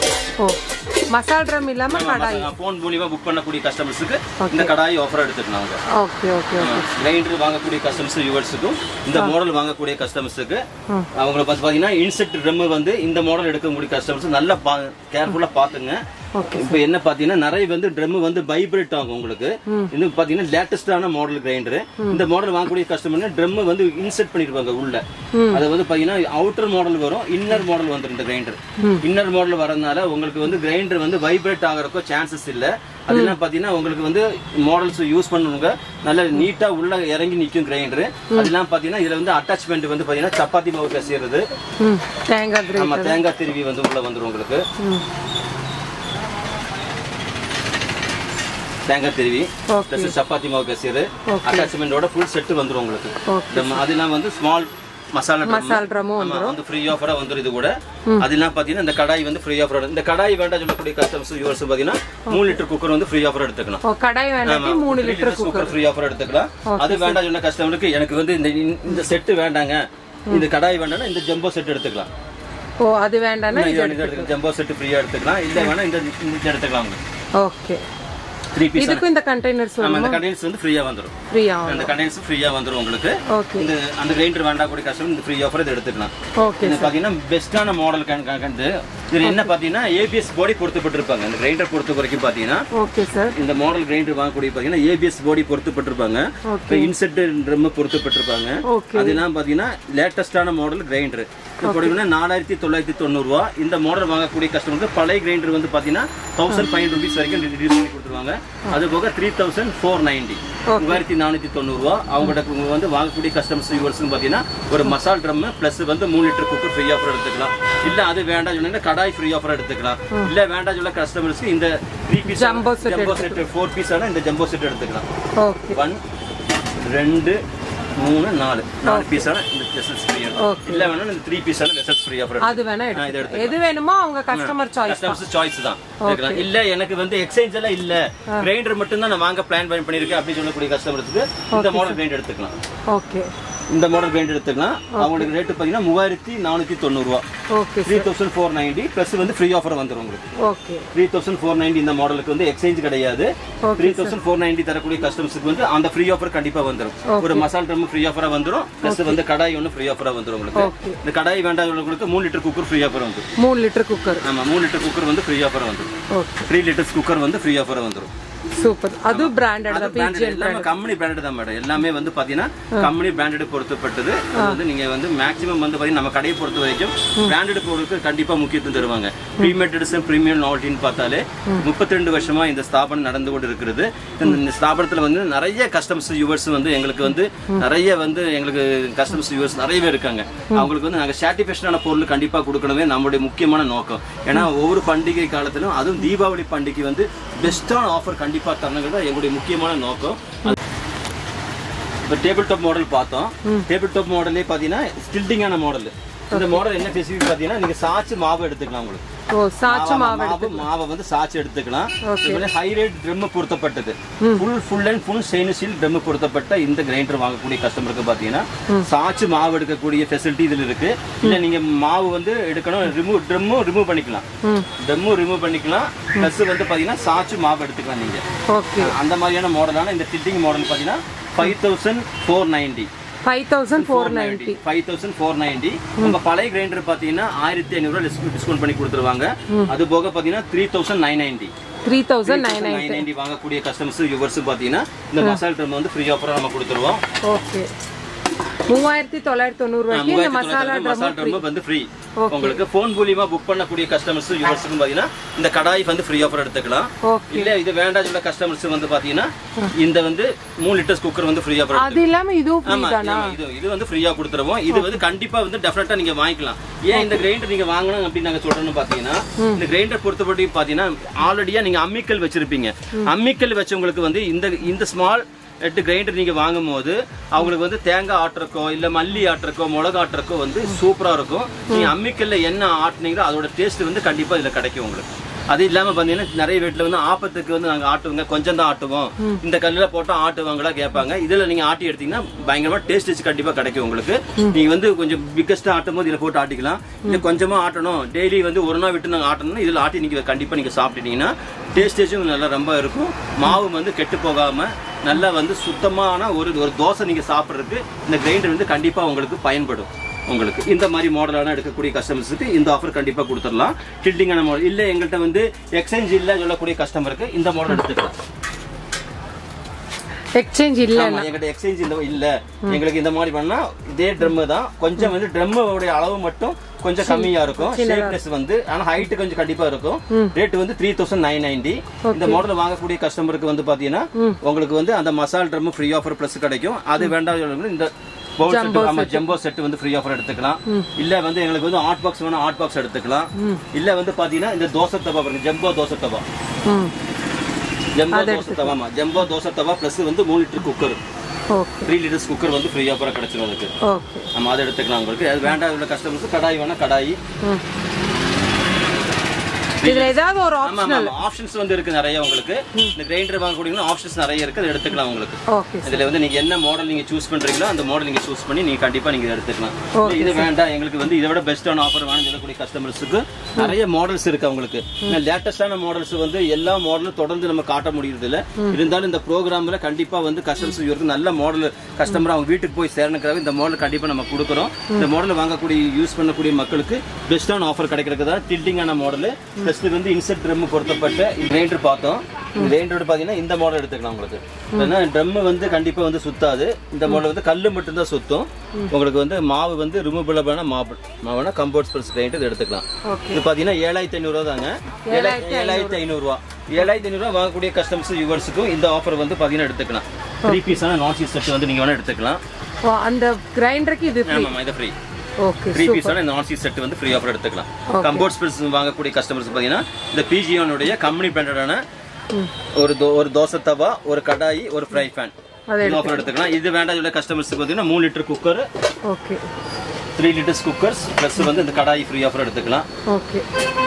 ஓ மசால் ட்ரம் இல்லாம கடாய் போன் மூலியமா புக் பண்ணக்கூடிய கஸ்டமர்ஸுக்கு இந்த கடாய் ஆஃபர் எடுத்துக்கலாம் அவங்க ஓகே ஓகே கிரைண்டர் வாங்கக்கூடிய கஸ்டமர்ஸ் யூவர்ஸுக்கும் இந்த மாடல் வாங்கக்கூடிய கஸ்டமர்ஸுக்கு அவங்கள பார்த்து பாத்தீங்கன்னா இன்செக்ட் ட்ரம் வந்து இந்த மாடல் எடுக்கக்கூடிய கஸ்டமர்ஸ் நல்லா கேர்ஃபுல்லா பாத்துங்க இப்போ என்ன பாத்தீங்கன்னா நிறைய வந்து ட்ரம் வந்து வைப்ரேட் ஆகும் உங்களுக்கு இது பாத்தீங்கன்னா லேட்டஸ்டான மாடல் கிரைண்டர் இந்த மாடல் வாங்கக்கூடிய கஸ்டமர் ட்ரம் வந்து இன்செர்ட் பண்ணிருப்பாங்க உள்ள அது வந்து பாத்தீங்கன்னா அவுட்டர் மாடல் வரும் இன்னர் மாடல் வந்துரும் இந்த கிரைண்டர் இன்னர் மாடல் வரதுனால உங்களுக்கு வந்து கிரைண்டர் வந்து வைப்ரேட் ஆகிறதுக்கோ சான்சஸ் இல்ல அதெல்லாம் பாத்தீங்கன்னா உங்களுக்கு வந்து மாடல்ஸ் யூஸ் பண்ணுவாங்க நல்ல நீட்டா உள்ள இறங்கி நிக்கும் கிரைண்டர் அதெல்லாம் பாத்தீங்கன்னா இதுல வந்து அட்டாச்மெண்ட் வந்து பாத்தீங்கன்னா சப்பாத்தி மாவு கசியறது ம் தேங்காய் கிரேட் நம்ம தேங்காய் திருவி வந்து உள்ள வந்துரும் உங்களுக்கு ம் தேங்காய் திருவி ஓகே பிளஸ் சப்பாத்தி மாவு கசியரு அட்டாச்மெண்டோட ஃபுல் செட் வந்துரும் உங்களுக்கு ஓகே இந்த ம- அதெல்லாம் வந்து ஸ்மால் மசாலா drum. மசால் ட்ரமும் ஆமா, வந்து ஃப்ரீ ஆஃபரா வந்துரும் இது கூட அதெல்லாம் பாத்தீங்கன்னா இந்த கடாய் வந்து ஃப்ரீ ஆஃபர் இந்த கடாய் வேண்டாம் சொல்லக்கூடிய கஸ்டமர்ஸ் யூவர்ஸ் பாத்தீங்கன்னா மூணு லிட்டர் குக்கர் வந்து ஃப்ரீ ஆஃபர் எடுத்துக்கலாம் ஓ கடாய் வேண்டாட்டி மூணு லிட்டர் குக்கர் ஃப்ரீ ஆஃபர் எடுத்துக்கலாம் அது வேண்டாம் சொன்ன கஸ்டமருக்கு எனக்கு வந்து இந்த இந்த செட் வேண்டாங்க இந்த கடாய் வேண்டாம்னா இந்த ஜம்போ செட் எடுத்துக்கலாம் ஓ அது வேண்டாம்னா இது வேணும், இது எடுத்துக்கலாம் ஜம்போ செட் ஃப்ரீயா எடுத்துக்கலாம் இல்ல வேணா இந்த இந்த எடுத்துக்கலாம் ஓகே த்ரீ பீஸ் இதுக்கும் இந்த கண்டெய்னர்ஸ் நம்ம இந்த கண்டெய்னர்ஸ் வந்து ஃப்ரீயா வந்துரும் ஃப்ரீயா அந்த கண்டெய்னர்ஸ் ஃப்ரீயா வந்துரும் உங்களுக்கு ஓகே இந்த அந்த கிரைண்டர் வேண்டாம் கூடிய கஸ்டமர் இந்த ஃப்ரீ ஆஃபர் இது எடுத்துக்கலாம் ஓகே இது பாத்தீங்கன்னா பெஸ்டான மாடல் கண்டு இது என்ன பார்த்தீங்கன்னா ஏபிஎஸ் பாடி பொருத்தப்பட்டிருப்பாங்க இந்த கிரைண்டர் பொறுத்த வரைக்கும் பார்த்தீங்கன்னா ஓகே சார் இந்த மாடல் கிரைண்டர் வாங்கக்கூடிய பார்த்தீங்கன்னா ஏபிஎஸ் பாடி பொருத்தப்பட்டிருப்பாங்க Okay. இன்செட் ட்ரம் பொருத்தப்பட்டிருப்பாங்க ஓகே அதெல்லாம் பார்த்தீங்கன்னா லேட்டஸ்டான மாடல் கிரைண்டர் இது பார்த்தீங்கன்னா நாலாயிரத்தி தொள்ளாயிரத்தி தொண்ணூறுரூவா இந்த மாடல் வாங்கக்கூடிய கஸ்டமருக்கு பழைய கிரைண்டர் வந்து பார்த்தீங்கன்னா தௌசண்ட் ஃபைவ் ருபீஸ் வரைக்கும் ரிடியூஸ் பண்ணி கொடுத்துருவாங்க அது போக த்ரீ தௌசண்ட் ஃபோர் நைன்டி மூவாயிரத்தி நானூற்றி தொண்ணூறுரூவா அவங்கள்ட்ட உங்க வந்து வாங்கக்கூடிய கஸ்டமர்ஸ் யூவர்ஸ்னு பார்த்தீங்கன்னா ஒரு மசால் ட்ரம் ப்ளஸ் வந்து மூணு லிட்டர் குக்கர் ஃப்ரீ ஆஃபர் எடுத்துக்கலாம் இல்லை அது வேண்டாம் சொன்னீங்கன்னா கடாய் ஃப்ரீ ஆஃபர் எடுத்துக்கலாம் இல்லை வேண்டாம் சொல்ல கஸ்டமர்ஸ்க்கு இந்த three piece Jumbo set jumbo set four piece ஆனால் இந்த ஜம்போ செட் எடுத்துக்கலாம் ஓகே ஒன் ரெண்டு மூணு நாலு நாலு பீஸான இந்த வெசல்ஸ் ஃப்ரீ Okay. இல்ல வேணா இந்த த்ரீ பீஸான வெசல்ஸ் ஃப்ரீ ஆஃபர் அது வேணா ஆ, இது எடுத்து எடுத்துக்கலாம். எது வேணுமோ அவங்க கஸ்டமர் சாய்ஸ் கஸ்டமர்ஸ் சாய்ஸ் தான் எடுக்கலாம். இல்ல எனக்கு வந்து எக்ஸ்சேஞ்ச் எல்லாம் இல்ல கிரைண்டர் மட்டும் தான் நான் வாங்க பிளான் பண்ணிருக்கேன் அப்படின்னு சொல்லக்கூடிய கஸ்டமர்ஸ்க்கு இந்த மாடல் கிரைண்டர் எடுத்துக்கலாம் ஓகே இந்த மாடல் கிரைண்டர் எடுத்துக்கலாம் அவங்களுக்கு ரேட்டு பார்த்தீங்கன்னா மூவாயிரத்தி நானூற்றி தொண்ணூறுரூவா okay three thousand four ninety plus வந்து ஃப்ரீ ஆஃபர் வந்துடும் உங்களுக்கு okay three thousand four ninety இந்த மாடலுக்கு வந்து எக்ஸ்சேஞ்ச் கிடையாது த்ரீ தௌசண்ட் ஃபோர் நைன்டி தரக்கூடிய கஸ்டமர்ஸ்க்கு வந்து அந்த ஃப்ரீ ஆஃபர் கண்டிப்பா வந்துடும் ஒரு மசால் ட்ரம் ஃப்ரீ ஆஃபரா வந்துடும் ப்ளஸ் வந்து கடாய் ஒன்று ஃப்ரீ ஆஃபரா வந்துடும் உங்களுக்கு ஓகே இந்த கடாய் வேண்டாதவங்களுக்கு மூணு லிட்டர் குக்கர் ஃப்ரீ ஆஃபர் வந்துடும் மூணு லிட்டர் குக்கர் ஆமா மூணு லிட்டர் குக்கர் வந்து ஃப்ரீ ஆஃபர் வந்துடும் ஓகே த்ரீ லிட்டர்ஸ் குக்கர் வந்து ஃப்ரீ ஆஃபர் வந்துடும் சூப்பர் அது பிராண்டட் தான் branded எல்லாமே கம்பெனி பிராண்டட் தான் மேடம் எல்லாமே வந்து பாத்தீங்கன்னா கம்பெனி பிராண்டட் பொறுத்தப்பட்டது அது வந்து நீங்க வந்து மேக்ஸிமம் வந்து பாத்தீங்கன்னா நம்ம கடையை பொறுத்த வரைக்கும் பிராண்டட் பொருளுக்கு கண்டிப்பா முக்கியத்துவம் தருவாங்க ப்ரீமியம் எடிசன் ப்ரீமியம் நாவல்ட்டின்னு பார்த்தாலே முப்பத்தி ரெண்டு வருஷமா இந்த ஸ்தாபனம் நடந்து கொண்டு இருக்கிறது இந்த- இந்த ஸ்தாபனத்துல வந்து நிறைய கஸ்டமர்ஸ் யூவர்ஸ் வந்து எங்களுக்கு வந்து நிறைய வந்து எங்களுக்கு கஸ்டமர்ஸ் யூவர்ஸ் நிறைய பேர் இருக்காங்க அவங்களுக்கு வந்து நாங்க சாட்டிஸ்ஃபேக்ஷனான பொருள் கண்டிப்பா கொடுக்கணுமே நம்மளுடைய முக்கியமான நோக்கம் ஏன்னா ஒவ்வொரு பண்டிகை காலத்திலும் அதுவும் தீபாவளி பண்டிகை வந்து பெஸ்ட்டான ஆஃபர் கண்டிப்பா தரணுங்கிறது தான் எங்களுடைய முக்கியமான நோக்கம் இப்போ டேபிள் டாப் மாடல் பார்த்தோம் டேபிள் டாப் மாடலே பார்த்தீங்கன்னா ஸ்டில்டிங்கான மாடல் இந்த மாடல் என்ன ஸ்பெசிஃபிக் பார்த்தீங்கன்னா நீங்க சாச்சு மாவு எடுத்துக்கலாம் உங்களுக்கு ஓ சாச்சு மாவு மாவு மாவை வந்து சாச்சு எடுத்துக்கலாம் இதுல ஹை ரேட் ட்ரம் பொருத்தப்பட்டது full full and full stainless steel drum பொருத்தப்பட்ட இந்த கிரைண்டர் வாங்கக்கூடிய கஸ்டமருக்கு பாத்தீங்கன்னா சாச்சு மாவு எடுக்கக்கூடிய ஃபெசிலிட்டி இதுல இருக்கு இல்ல நீங்க மாவு வந்து எடுக்கணும் ரிமூவ் ட்ரம்மும் ரிமூவ் பண்ணிக்கலாம் ட்ரம்மும் ரிமூவ் பண்ணிக்கலாம் ப்ளஸ் வந்து பாத்தீங்கன்னா சாச்சு மாவு எடுத்துக்கலாம் நீங்க ஓகே அந்த மாதிரியான மாடலான இந்த டில்டிங் மாடல் பாத்தீங்கன்னா five thousand four ninety five thousand four ninety five thousand four ninety உங்க பழைய கிரைண்டர் பாத்தீங்கன்னா ஆயிரத்தி ஐநூறு டிஸ்கவுண்ட் பண்ணி கொடுத்துருவாங்க அது போக பாத்தீங்கன்னா three thousand nine ninety three thousand nine nine ninety வாங்கக்கூடிய கஸ்டமர்ஸ் யூவர்ஸ் பாத்தீங்கன்னா இந்த மசால் ட்ரம் வந்து ஃப்ரீ ஆஃபரா நம்ம கொடுத்துருவோம் ஓகே மூவாயிரத்தி தொள்ளாயிரத்தி தொண்ணூறு ரூபாய்க்கு இந்த மசாலா மசால் ட்ரம் வந்து ஃப்ரீ உங்களுக்கு ஃபோன் மூலியமா புக் பண்ணக்கூடிய கஸ்டமர்ஸ் யூவர்ஸுக்கும் பாத்தீங்கன்னா இந்த கடாய் வந்து ஃப்ரீ ஆஃபர் எடுத்துக்கலாம் ஓகே இல்ல இது வேண்டாம் சொல்ல கஸ்டமர்ஸ் வந்து பாத்தீங்கன்னா இந்த வந்து மூணு லிட்டர்ஸ் குக்கர் வந்து ஃப்ரீ ஆஃபர் அது இல்லாம இதுவும் ஃப்ரீ ஆமா, தானா ஆமா, இது இது வந்து ஃப்ரீயா கொடுத்துருவோம் இது வந்து கண்டிப்பா வந்து டெஃபினட்டா நீங்க வாங்கிக்கலாம் ஏன் இந்த கிரைண்டர் நீங்க வாங்கணும் அப்படின்னு நாங்க சொல்றோம்னு பாத்தீங்கன்னா இந்த கிரைண்டர் பொறுத்தபடி பாத்தீங்கன்னா ஆல்ரெடியா நீங்க அம்மிக்கல் வச்சிருப்பீங்க அம்மிக்கல் வச்சவங்களுக்கு வந்து இந்த இந்த ஸ்மால் எட்டு கிரைண்டர் நீங்க வாங்கும் போது அவங்களுக்கு வந்து தேங்காய் ஆட்டுறக்கோ இல்ல மல்லி ஆட்டுறக்கோ மிளகா ஆட்டுறக்கோ வந்து சூப்பரா இருக்கும் நீங்க அம்மிக்கல்ல என்ன ஆட்டுனீங்களோ அதோட டேஸ்ட் வந்து கண்டிப்பா இதுல கிடைக்கும் உங்களுக்கு அது இல்லாம பாத்தீங்கன்னா நிறைய வீட்டுல வந்து ஆப்பத்துக்கு வந்து நாங்க ஆட்டுவோங்க கொஞ்சம் தான் ஆட்டுவோம் இந்த கல்லுல போட்டா ஆட்டுவாங்களா கேட்பாங்க இதுல நீங்க ஆட்டி எடுத்தீங்கன்னா பயங்கரமா டேஸ்ட் கண்டிப்பா கிடைக்கும் உங்களுக்கு நீங்க வந்து கொஞ்சம் பிக்கஸ்டா ஆட்டும் போது இதுல போட்டு ஆட்டிக்கலாம் இல்ல கொஞ்சமா ஆட்டணும் டெய்லி வந்து ஒரு நாள் விட்டு நாங்க ஆட்டணும் இதுல ஆட்டி நீங்க கண்டிப்பா நீங்க சாப்பிட்டீங்கன்னா டேஸ்டேஜும் நல்லா ரொம்ப இருக்கும் மாவு வந்து கெட்டு போகாம நல்லா வந்து சுத்தமான ஒரு ஒரு தோசை நீங்க சாப்பிட்றதுக்கு இந்த கிரைண்டர் வந்து கண்டிப்பா உங்களுக்கு பயன்படும் உங்களுக்கு இந்த மாதிரி மாடலான எடுக்கக்கூடிய கஸ்டமர்ஸுக்கு இந்த ஆஃபர் கண்டிப்பா கொடுத்துடலாம் டில்டிங்கான மாடல் இல்ல எங்கள்கிட்ட வந்து எக்ஸ்சேஞ்ச் இல்ல சொல்லக்கூடிய கஸ்டமருக்கு இந்த மாடல் எடுத்துக்கலாம் எக்ஸ்சேஞ்ச் இல்ல ஆமா, எங்கள்கிட்ட எக்ஸ்சேஞ்ச் இந்த இல்ல எங்களுக்கு இந்த மாதிரி பண்ணா இதே ட்ரம் தான் கொஞ்சம் வந்து ட்ரம்மோட அளவு மட்டும் கொஞ்சம் கம்மியா இருக்கும் ஷேப்னஸ் வந்து ஆனா ஹைட் கொஞ்சம் கண்டிப்பா இருக்கும் ரேட் வந்து த்ரீ தௌசண்ட் நைன் நைன்டி இந்த மாடல் வாங்கக்கூடிய கஸ்டமருக்கு வந்து பாத்தீங்கன்னா உங்களுக்கு வந்து அந்த மசால் ட்ரம் ஃப்ரீ ஆஃபர் பிளஸ் கிடைக்கும் அது வேண்டாம் சொல்லுங்க இந்த பவுல் செட் ஆமா ஜம்போ செட் வந்து ஃப்ரீ ஆஃபர் எடுத்துக்கலாம் இல்ல வந்து எங்களுக்கு வந்து ஹாட் பாக்ஸ் வேணும் ஹாட் பாக்ஸ் எடுத்துக்கலாம் இல்ல வந்து பாத்தீங்கன்னா இந்த தோசை தவா பாருங்க ஜம்போ தோசை தவா ம் ஜம்போ தோசை தவா ஆமா ஜம்போ தோசை தவா பிளஸ் வந்து மூணு litre cooker okay three litres cooker வந்து ஃப்ரீ ஆஃபரா கிடைச்சிடும் அதுக்கு ஓகே நம்ம அதை எடுத்துக்கலாம் உங்களுக்கு அது வேண்டாம் உள்ள கஸ்டமர்ஸ் கடாய் வேணா கடாய் ம் இதுல ஏதாவது ஒரு ஆமா ஆப்ஷன் ஆமா ஆப்ஷன்ஸ் வந்து இருக்கு நிறைய உங்களுக்கு இந்த கிரைண்டர் வாங்கக்கூடிய ஆப்ஷன்ஸ் நிறைய இருக்கு அதை எடுத்துக்கலாம் உங்களுக்கு ஓகே இதுல வந்து நீங்க என்ன மாடல் நீங்க சூஸ் பண்றீங்களோ அந்த மாடல் நீங்க சூஸ் பண்ணி நீங்க கண்டிப்பா நீங்க எடுத்துக்கலாம் இல்ல இது வேண்டாம் எங்களுக்கு வந்து இதை விட பெஸ்டான ஆஃபர் வேணும் சொல்லக்கூடிய கஸ்டமர்ஸுக்கு நிறைய மாடல்ஸ் இருக்கு அவங்களுக்கு லேட்டஸ்டான மாடல்ஸ் வந்து எல்லா மாடலும் தொடர்ந்து நம்ம காட்ட முடியறது இல்ல இருந்தாலும் இந்த ப்ரோக்ராம்ல கண்டிப்பா வந்து கஸ்டமர்ஸ் இவருக்கு நல்ல மாடல் கஸ்டமர் அவங்க வீட்டுக்கு போய் சேரணுக்காக இந்த மாடல் கண்டிப்பா நம்ம கொடுக்குறோம் இந்த மாடல் வாங்கக்கூடிய யூஸ் பண்ணக்கூடிய மக்களுக்கு பெஸ்டான ஆஃபர் கிடைக்கிறதுக்கு தான் டில்டிங்கான மாடல் ப்ளஸ் வந்து இன்செர்ட் ட்ரம் பொருத்தப்பட்ட கிரைண்டர் பார்த்தோம் கிரைண்டரோட பாத்தீங்கன்னா இந்த மாடல் எடுத்துக்கலாம் உங்களுக்கு ஏன்னா ட்ரம் வந்து கண்டிப்பா வந்து சுத்தாது இந்த மாடல் வந்து கல்லு மட்டும்தான் சுத்தும் உங்களுக்கு வந்து மாவு வந்து ரிமூவபிளான மாவு மாவுனா கம்போர்ட் ஸ்பெல்ஸ் கிரைண்டர் எடுத்துக்கலாம் ஓகே இது பாத்தீங்கன்னா ஏழாயிரத்தி ஐநூறு ரூபா தாங்க ஏழாயிரத்தி ஐநூறு ரூபா ஏழாயிரத்தி ஐநூறு ரூபா வாங்கக்கூடிய கஸ்டமர்ஸ் யூவர்ஸுக்கும் இந்த ஆஃபர் வந்து பாத்தீங்கன்னா எடுத்துக்கலாம் த்ரீ பீஸான நான் சீஸ் செட் வந்து நீங்க வேணா எடுத்துக்கலாம் ஓ, அந்த கிரைண்டருக்கு இது ஃப்ரீ ஆமாம் இது ஃப்ரீ ஓகே த்ரீ பீஸான இந்த நான் சீஸ் செட் வந்து ஃப்ரீ ஆஃபர் எடுத்துக்கலாம் கம்போர்ட் ஸ்பெல்ஸ் வாங்கக்கூடிய கஸ்டமர்ஸ் பாத்தீங்கன்னா இந்த பிஜியோனுடைய கம்பெனி பிராண்டடான ஒரு தோ ஒரு தோசை தவா ஒரு கடாயி ஒரு ஃப்ரை பேன் அதை இந்த ஆஃபர் எடுத்துக்கலாம் இது வேண்டாம் உள்ள கஸ்டமர்ஸ்க்கு பார்த்தீங்கன்னா மூணு litre cooker okay three litres cookers plus வந்து இந்த கடாயி ஃப்ரீ ஆஃபர் எடுத்துக்கலாம் ஓகே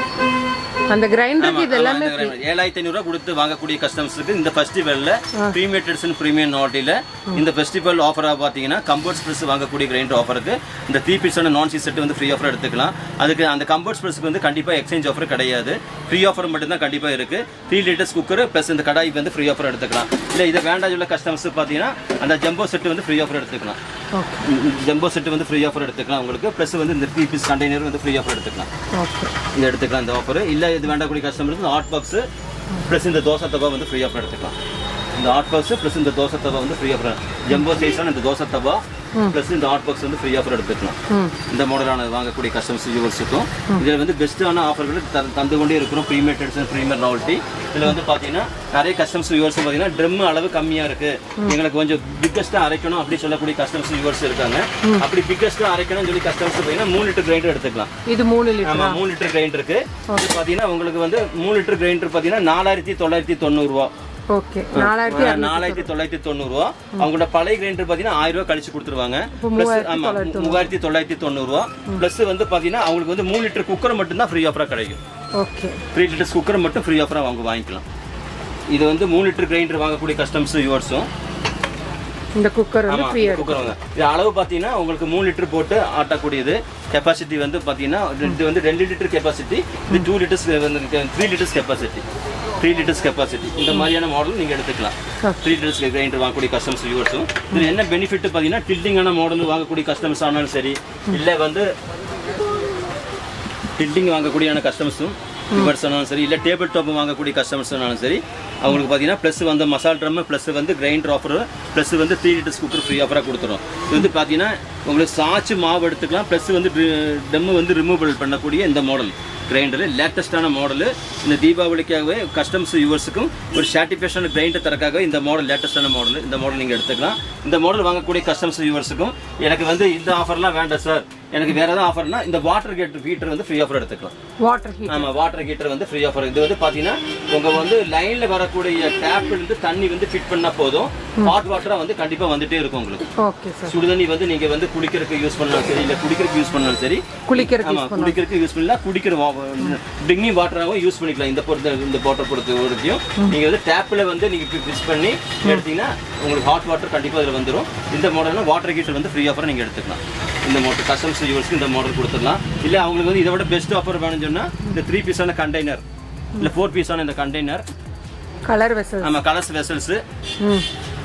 அந்த கிரைண்டருக்கு இது எல்லாமே ஏழாயிரத்தி ஐநூறுரூவா கொடுத்து வாங்கக்கூடிய கஸ்டமர்ஸுக்கு இந்த ஃபெஸ்டிவல்ல ப்ரீமியர் ட்ரெடிஷன் ப்ரீமியம் நாட்டில இந்த ஃபெஸ்டிவல் ஆஃபராக பார்த்தீங்கன்னா கம்போர்ட் ஸ்பெல்ஸ் வாங்கக்கூடிய கிரைண்டர் ஆஃபருக்கு இந்த த்ரீ பீஸான நான் சீஸ் செட் வந்து ஃப்ரீ ஆஃபர் எடுத்துக்கலாம் அதுக்கு அந்த கம்போர்ட் ஸ்பெல்ஸ்க்கு வந்து கண்டிப்பாக எக்ஸ்சேஞ்ச் ஆஃபர் கிடையாது ஃப்ரீ ஆஃபர் மட்டும்தான் கண்டிப்பாக இருக்கு த்ரீ லிட்டர்ஸ் குக்கர் ப்ளஸ் இந்த கடாய் வந்து ஃப்ரீ ஆஃபர் எடுத்துக்கலாம் இல்லை இதை வேண்டாம் உள்ள கஸ்டமர்ஸ் பார்த்தீங்கன்னா அந்த ஜம்போ செட் வந்து ஃப்ரீ ஆஃபர் எடுத்துக்கலாம் ஓகே ஜம்போ செட் வந்து ஃப்ரீ ஆஃபர் எடுத்துக்கலாம் உங்களுக்கு ப்ளஸ் வந்து இந்த த்ரீ பீஸ் கண்டெய்னர் வந்து ஃப்ரீ ஆஃபர் எடுத்துக்கலாம் ஓகே இது எடுத்துக்கலாம் இந்த ஆஃபர் இல்ல இது வேண்டக்கூடிய கஸ்டமருக்கு ஹாட் பாக்ஸ் ப்ளஸ் இந்த தோசை தவா வந்து ஃப்ரீ ஆஃபர் எடுத்துக்கலாம் இந்த ஹாட் பாக்ஸ் ப்ளஸ் இந்த தோசை தவா வந்து ஃப்ரீ ஆஃபர் ஜம்போ சைஸான இந்த தோசை தவா ப்ளஸ் இந்த ஹாட் பாக்ஸ் வந்து ஃப்ரீ ஆஃபர் எடுத்துக்கலாம் ம் இந்த மாடலான வாங்கக்கூடிய கஸ்டமர்ஸ் யூவர்ஸுக்கும் இதில் வந்து பெஸ்ட்டான ஆஃபர்கள் த- தந்து கொண்டே இருக்கிறோம் ப்ரீமியர் ட்ரெடிஷன் ப்ரீமியர் நாவல்ட்டி இதில் வந்து பார்த்தீங்கன்னா நிறைய கஸ்டமர்ஸ் யூவர்ஸ் பார்த்தீங்கன்னா ட்ரம் அளவு கம்மியாக இருக்கு எங்களுக்கு கொஞ்சம் பிக்கஸ்ட்டாக அரைக்கணும் அப்படி சொல்லக்கூடிய கஸ்டமர்ஸ் யூவர்ஸ் இருக்காங்க அப்படி பிக்கஸ்ட்டாக அரைக்கணும்னு சொல்லி கஸ்டமர்ஸ் பார்த்தீங்கன்னா மூணு லிட்டர் கிரைண்டர் எடுத்துக்கலாம் இது மூணு லிட்டர் ஆமா மூணு லிட்டர் கிரைண்டர் இருக்கு இது பாத்தீங்கன்னா உங்களுக்கு வந்து மூணு லிட்டர் கிரைண்டர் பாத்தீங்கன்னா நாலாயிரத்தி தொள்ளாயிரத்தி தொண்ணூறு ரூபா ஓகே நாலாயிரத்தி நாலாயிரத்தி தொள்ளாயிரத்தி தொண்ணூறு ரூபா அவங்களோட பழைய கிரைண்டர் பாத்தீங்கன்னா ஆயிரம் ரூபாய் கழிச்சு கொடுத்துருவாங்க Plus, ஆமா மூவாயிரத்தி தொள்ளாயிரத்தி தொண்ணூறு ரூபா பிளஸ் வந்து பாத்தீங்கன்னா அவங்களுக்கு வந்து மூணு லிட்டர் குக்கர் மட்டும் தான் ஃப்ரீ ஆஃபரா கிடைக்கும் ஓகே த்ரீ லிட்டர்ஸ் குக்கர் மட்டும் ஃப்ரீ ஆஃபரா அவங்க வாங்கிக்கலாம் இது வந்து மூணு லிட்டர் கிரைண்டர் வாங்கக்கூடிய கஸ்டமர்ஸ் யூவர்ஸும் இந்த குக்கர் வந்து ஆமா, ஃப்ரீயா குக்கர் வாங்க. இது அளவு பாத்தீங்கன்னா உங்களுக்கு மூணு லிட்டர் போட்டு ஆட்டக்கூடியது கெப்பாசிட்டி வந்து பாத்தீங்கன்னா இது வந்து ரெண்டு லிட்டர் கெப்பாசிட்டி இது two litres three litres capacity three litres capacity இந்த மாதிரியான மாடல் நீங்க எடுத்துக்கலாம் த்ரீ லிட்டர்ஸ் கிரைண்டர் வாங்கக்கூடிய கஸ்டமர்ஸ் யூவர்ஸும் இதுல என்ன பெனிஃபிட் பாத்தீங்கன்னா டில்டிங்கான மாடல் வாங்கக்கூடிய கஸ்டமர்ஸ் ஆனாலும் சரி இல்ல வந்து டில்டிங் வாங்கக்கூடியான கஸ்டமர்ஸும் யூவர்ஸ் ஆனாலும் சரி இல்லை டேபிள் டாப் வாங்கக்கூடிய கஸ்டமர்ஸ் ஆனாலும் சரி அவங்களுக்கு பார்த்தீங்கன்னா ப்ளஸ் வந்து மசால் ட்ரம் ப்ளஸ் வந்து கிரைண்டர் ஆஃபர் ப்ளஸ் வந்து த்ரீ லிட்டர்ஸ் குக்கர் ஃப்ரீ ஆஃபராக கொடுத்துரும் இது வந்து பார்த்தீங்கன்னா உங்களுக்கு சாச்சு மாவு எடுத்துக்கலாம் ப்ளஸ் வந்து டெம்மு வந்து ரிமூவல் பண்ணக்கூடிய இந்த மாடல் கிரைண்டரு லேட்டஸ்டான மாடலு இந்த தீபாவளிக்காகவே கஸ்டம்ஸ் யூவர்ஸுக்கும் ஒரு சாட்டிஸ்ஃபேக்ஷன் கிரைண்டர் தரக்காக இந்த மாடல் லேட்டஸ்டான மாடல் இந்த மாடல் நீங்கள் எடுத்துக்கலாம் இந்த மாடல் வாங்கக்கூடிய கஸ்டம்ஸ் யூவர்ஸுக்கும் எனக்கு வந்து இந்த ஆஃபர்லாம் வேண்டாம் சார் எனக்கு வேற ஏதாவது ஆஃபர்னா இந்த வாட்டர் கேட் ஹீட்டர் வந்து ஃப்ரீ ஆஃபர் எடுத்துக்கலாம் வாட்டர் ஹீட் ஆமா வாட்டர் ஹீட்டர் வந்து ஃப்ரீ ஆஃபர் இது வந்து பாத்தீங்கன்னா உங்க வந்து லைன்ல வரக்கூடிய டேப்ல இருந்து தண்ணி வந்து ஃபிட் பண்ணா போதும் ஹாட் வாட்டரா வந்து கண்டிப்பா வந்துட்டே இருக்கும் உங்களுக்கு ஓகே சார் சுடுதண்ணி வந்து நீங்க வந்து குடிக்கிறதுக்கு யூஸ் பண்ணலாம் சரி இல்ல குடிக்கிறதுக்கு யூஸ் பண்ணாலும் சரி குளிக்கிறதுக்கு ஆமா குடிக்கிறதுக்கு யூஸ் பண்ணலாம் குடிக்கிற ட்ரிங்கிங் வாட்டராகவும் யூஸ் பண்ணிக்கலாம் இந்த பொறுத்த இந்த வாட்டர் பொறுத்த வரைக்கும் நீங்க வந்து டேப்ல வந்து நீங்க ஃபிக்ஸ் பண்ணி எடுத்தீங்கன்னா உங்களுக்கு ஹாட் வாட்டர் கண்டிப்பா இதுல வந்துரும் இந்த மாடல்னா வாட்டர் ஹீட்டர் வந்து ஃப்ரீ ஆஃபர் நீங்க எடுத்துக்கலாம் இந்த மாடல் கஸ்டம்ஸ் யூவர்ஸ்க்கு இந்த மாடல் கொடுத்துடலாம் இல்ல அவங்களுக்கு வந்து இதை விட பெஸ்ட் ஆஃபர் வேணும்னு சொன்னா இந்த த்ரீ பீஸான கண்டெய்னர் இல்ல ஃபோர் பீஸான இந்த கண்டெய்னர் கலர் வெசல் ஆமா கலர்ஸ் வெசல்ஸ் ம்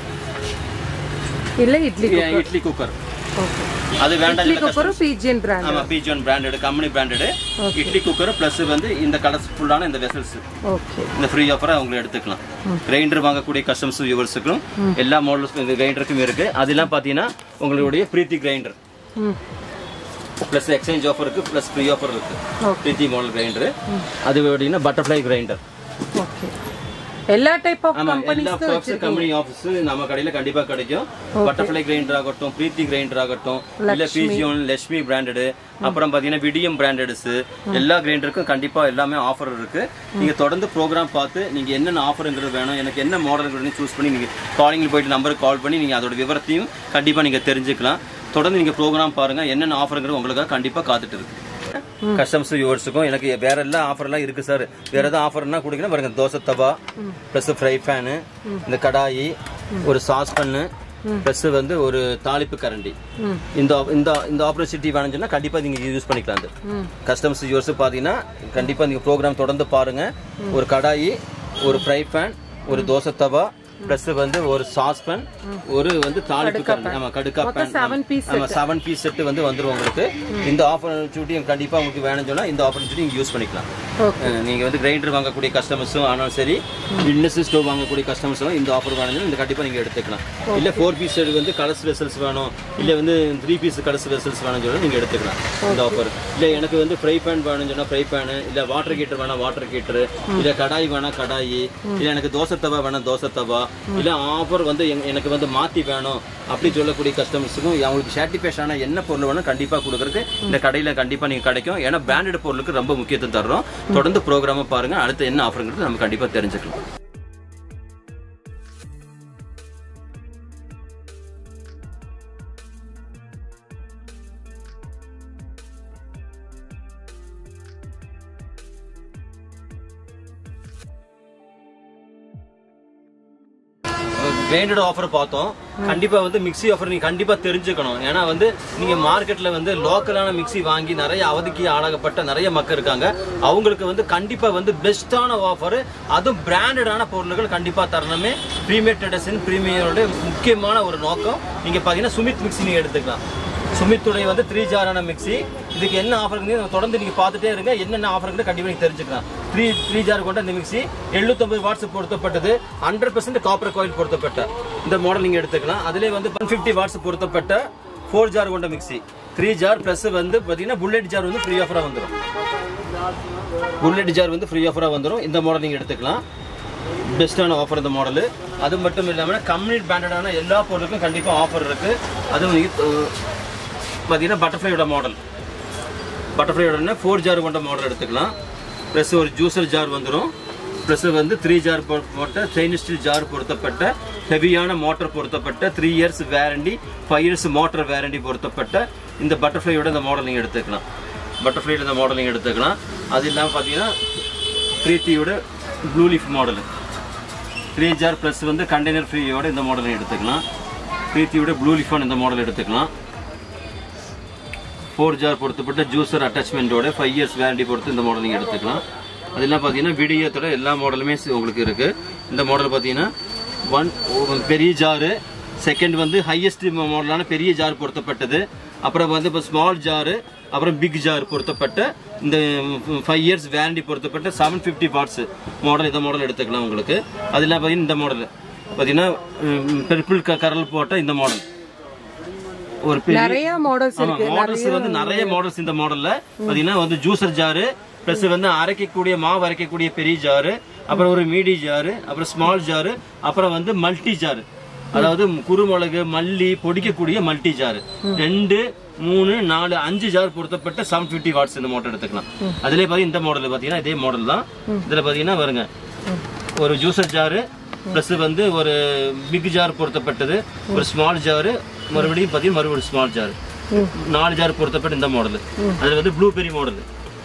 இல்ல இட்லி இட்லி குக்கர் ஓகே அது வேண்டாம் இட்லி இல்ல குக்கரும் பிஜிஎன் பிராண்ட் ஆமா Pigeon branded company branded idli cooker plus வந்து இந்த கலர்ஸ் ஃபுல்லான இந்த வெசல்ஸ் ஓகே இந்த ஃப்ரீ ஆஃபரை அவங்க எடுத்துக்கலாம் கிரைண்டர் வாங்கக்கூடிய கஸ்டமர்ஸ் வியூவர்ஸுக்கும் எல்லா மாடல்ஸ் இந்த கிரைண்டருக்கும் இருக்கு அதெல்லாம் பார்த்தீங்கன்னா உங்களுடைய பிரீத்தி கிரைண்டர் ம் ப்ளஸ் எக்ஸ்சேஞ்ச் ஆஃபர் இருக்கு ப்ளஸ் ஃப்ரீ ஆஃபர் இருக்கு Okay. பிரீத்தி மாடல் கிரைண்டர் அது பார்த்தீங்கன்னா பட்டர்ஃப்ளை கிரைண்டர் ஓகே எல்லா டைப் ஆஃப் ஆமா எல்லா கம்பெனிஸ்க்கு ப்ராப்ஸ் கம்பெனி ஆஃபீஸ் நம்ம கடையில கண்டிப்பா கிடைக்கும் பட்டர்ஃப்ளை கிரைண்டர் ஆகட்டும் பிரீத்தி கிரைண்டர் ஆகட்டும் இல்ல பிஜியோன் லட்சுமி பிராண்டடு அப்புறம் பாத்தீங்கன்னா விடியம் பிராண்டட்ஸ் எல்லா கிரைண்டருக்கும் கண்டிப்பா எல்லாமே ஆஃபர் இருக்கு நீங்க தொடர்ந்து ப்ரோக்ராம் பார்த்து நீங்க என்னென்ன ஆஃபருங்கிறது வேணும் எனக்கு என்ன மாடல்ங்கிறது சூஸ் பண்ணி நீங்க காலிங்ல போயிட்டு நம்பருக்கு கால் பண்ணி நீங்க அதோட விவரத்தையும் கண்டிப்பா நீங்க தெரிஞ்சுக்கலாம் தொடர்ந்து நீங்க ப்ரோக்ராம் பாருங்க என்னென்ன ஆஃபருங்கிறது உங்களுக்காக கண்டிப்பா காத்துட்டு இருக்கு கஸ்டமர்ஸ் யூவர்ஸுக்கும் எனக்கு வேற எல்லாம் ஆஃபர் எல்லாம் இருக்கு சார் வேற ஏதாவது ஆஃபர்னா கொடுக்கணும் பாருங்க dosa tawa plus fry fan இந்த கடாயி ஒரு சாஸ் பண்ணு ப்ளஸ் வந்து ஒரு தாளிப்பு கரண்டி இந்த இந்த இந்த ஆப்பர்ச்சுனிட்டி வேணும்னு சொன்னா கண்டிப்பா நீங்க யூஸ் பண்ணிக்கலாம் அது கஸ்டமர்ஸ் யூஸ் பாத்தீங்கன்னா கண்டிப்பா நீங்க ப்ரோக்ராம் தொடர்ந்து பாருங்க ஒரு கடாயி ஒரு ஃப்ரை பேன் ஒரு தோசை தவா பிளஸ் வந்து ஒரு சாஸ் பேன் ஒரு வந்து தாளிப்பு கரண்டி ஆமா கடுக்கா பேன் seven piece ஆமா செவன் பீஸ் செட் வந்து வந்துரும் உங்களுக்கு இந்த ஆப்பர்ச்சுனிட்டி கண்டிப்பா உங்களுக்கு வேணும்னு சொன்னா இந்த ஆப்பர்ச்சுனிட்டி நீங்க யூஸ் பண்ணிக்கலாம் அஹ் நீங்க வந்து கிரைண்டர் வாங்கக்கூடிய கஸ்டமர்ஸும் ஆனாலும் சரி விட்னஸ் ஸ்டோவ் வாங்கக்கூடிய கஸ்டமர்ஸும் இந்த ஆஃபர் வேணும்னு இந்த கண்டிப்பா நீங்க எடுத்துக்கலாம் இல்ல ஃபோர் பீஸ் செட் வந்து கலர்ஸ் வெசல்ஸ் வேணும் இல்ல வந்து த்ரீ பீஸ் கலர்ஸ் வெசல்ஸ் வேணும்னு சொன்னா நீங்க எடுத்துக்கலாம் இந்த ஆஃபர் இல்ல எனக்கு வந்து ஃப்ரை பேன் வேணும்னு சொன்னா ஃப்ரை பேன் இல்ல வாட்டர் ஹீட்டர் வேணா வாட்டர் ஹீட்டர் இல்ல கடாய் வேணா கடாயி இல்ல எனக்கு தோசை தவா வேணா தோசை தவா இல்ல ஆஃபர் வந்து எங்க- எனக்கு வந்து மாத்தி வேணும் அப்படி சொல்லக்கூடிய கஸ்டமர்ஸுக்கும் அவங்களுக்கு சாட்டிஸ்ஃபேக்ஷனான என்ன பொருள் வேணும் கண்டிப்பா கொடுக்கறதுக்கு இந்த கடையில கண்டிப்பா நீங்க கிடைக்கும் ஏன்னா பிராண்டட் பொருளுக்கு ரொம்ப முக்கியத்துவம் தர்றோம் தொடர்ந்து ப்ரோக்ராமை பாருங்க அடுத்து என்ன ஆஃபருங்கிறது நம்ம கண்டிப்பா தெரிஞ்சுக்கலாம் பிராண்டட் ஆஃபர் பார்த்தோம் கண்டிப்பா வந்து மிக்ஸி ஆஃபர் நீங்க கண்டிப்பா தெரிஞ்சுக்கணும் ஏன்னா வந்து நீங்க மார்க்கெட்ல வந்து லோக்கலான மிக்ஸி வாங்கி நிறைய அவதிக்கு ஆளாகப்பட்ட நிறைய மக்கள் இருக்காங்க அவங்களுக்கு வந்து கண்டிப்பா வந்து பெஸ்டான ஆஃபர் அதுவும் பிராண்டடான பொருட்கள் கண்டிப்பா தரணுமே ப்ரீமியர் ட்ரெடஸின் ப்ரீமியரோட முக்கியமான ஒரு நோக்கம் நீங்க பாத்தீங்கன்னா சுமித் மிக்ஸி நீங்க எடுத்துக்கலாம் சுமித்துடைய வந்து த்ரீ ஜாரான மிக்ஸி இதுக்கு என்ன ஆஃபர் தொடர்ந்து நீங்க பார்த்துட்டே இருங்க என்னென்ன ஆஃபர் கண்டிப்பா நீங்க தெரிஞ்சுக்கலாம் த்ரீ த்ரீ ஜார் கொண்ட இந்த மிக்ஸி 750 வாட்ஸ் பொருத்தப்பட்டது ஹண்ட்ரட் பர்சன்ட் காப்பர் காயில் பொருத்தப்பட்ட இந்த மாடல் நீங்க எடுத்துக்கலாம் அதிலே வந்து ஒன் ஃபிஃப்டி வாட்ஸ் பொருத்தப்பட்ட ஃபோர் ஜார் கொண்ட மிக்ஸி த்ரீ ஜார் பிளஸ் வந்து பாத்தீங்கன்னா புல்லட் ஜார் வந்து ஃப்ரீ ஆஃபரா வந்துடும் புல்லட் ஜார் வந்து ஃப்ரீ ஆஃபரா வந்துடும் இந்த மாடல் நீங்க எடுத்துக்கலாம் பெஸ்ட்டான ஆஃபர் இந்த மாடலு அது மட்டும் இல்லாமல் கம்யூனிட் பிராண்டடான எல்லா பொருளுக்கும் கண்டிப்பாக ஆஃபர் இருக்கு அதுவும் நீங்க, அஹ், பார்த்தீங்கன்னா பட்டர்ஃப்ளையோட மாடல் பட்டர்ஃப்ளையோட ஃபோர் ஜார் கொண்ட மாடல் எடுத்துக்கலாம் ப்ளஸ் ஒரு ஜூசர் ஜார் வந்துடும் ப்ளஸ் வந்து த்ரீ ஜார் போட்ட ஸ்டெயின்லெஸ் ஸ்டீல் ஜார் பொருத்தப்பட்ட ஹெவியான மோட்டர் பொருத்தப்பட்ட three years warranty five years motor warranty பொருத்தப்பட்ட இந்த பட்டர்ஃப்ளையோட இந்த மாடல் நீங்கள் எடுத்துக்கலாம் பட்டர்ஃப்ளையோட இந்த மாடல் நீங்கள் எடுத்துக்கலாம் அது இல்லாமல் பார்த்தீங்கன்னா பிரீத்தியோட blue leaf model three jar plus வந்து கண்டெய்னர் ஃப்ரீயோட இந்த மாடலை எடுத்துக்கலாம் பிரீத்தியோட ப்ளூ லீஃபான் இந்த மாடல் எடுத்துக்கலாம் ஃபோர் ஜார் பொறுத்தப்பட்ட ஜூசர் அட்டாச்மெண்ட்டோட ஃபைவ் இயர்ஸ் வேரண்டி பொறுத்து இந்த மாடல் நீங்கள் எடுத்துக்கலாம் அதெல்லாம் பார்த்தீங்கன்னா விடியத்தோட எல்லா மாடலுமே சி- உங்களுக்கு இருக்கு இந்த மாடல் பார்த்தீங்கன்னா ஒன் பெரிய ஜாரு செகண்ட் வந்து ஹையஸ்ட் மாடலான பெரிய ஜார் பொருத்தப்பட்டது அப்புறம் வந்து இப்போ ஸ்மால் ஜாரு அப்புறம் பிக் ஜார் பொருத்தப்பட்ட இந்த ஃபைவ் இயர்ஸ் வேரண்டி பொருத்தப்பட்ட செவன் ஃபிஃப்டி வாட்ஸ் மாடல் இந்த மாடல் எடுத்துக்கலாம் உங்களுக்கு அதெல்லாம் பார்த்தீங்கன்னா இந்த மாடல் பார்த்தீங்கன்னா பெர்பிள் கரல் போட்ட இந்த மாடல் ஒரு பெரிய நிறைய மாடல்ஸ் ஆமா மாடல்ஸ் வந்து நிறைய மாடல்ஸ் இந்த மாடல்ல பாத்தீங்கன்னா வந்து ஜூசர் ஜாரு பிளஸ் வந்து அரைக்கக்கூடிய மாவு அரைக்கக்கூடிய பெரிய ஜாரு அப்புறம் ஒரு மீடி ஜாரு அப்புறம் ஸ்மால் ஜாரு அப்புறம் வந்து மல்டி ஜாரு அதாவது குருமிளகு மல்லி பொடிக்கக்கூடிய மல்டி ஜாரு ரெண்டு மூணு நாலு அஞ்சு ஜார் பொருத்தப்பட்ட செவன் பிப்டி வாட்ஸ் இந்த மாடல் எடுத்துக்கலாம் அதுலயே பாத்தீங்கன்னா இந்த மாடல் பாத்தீங்கன்னா இதே மாடல் தான் இதுல பாத்தீங்கன்னா வருங்க ஒரு ஜூசர் ஜாரு ப்ளஸ் வந்து ஒரு பிக் ஜார் பொருத்தப்பட்டது ஒரு ஸ்மால் ஜாரு மறுபடியும் பார்த்தீங்கன்னா மறுபடியும் ஸ்மால் ஜார் நாலு ஜார் பொருத்தப்பட்ட இந்த மாடல் அதில் வந்து ப்ளூபெரி மாடல்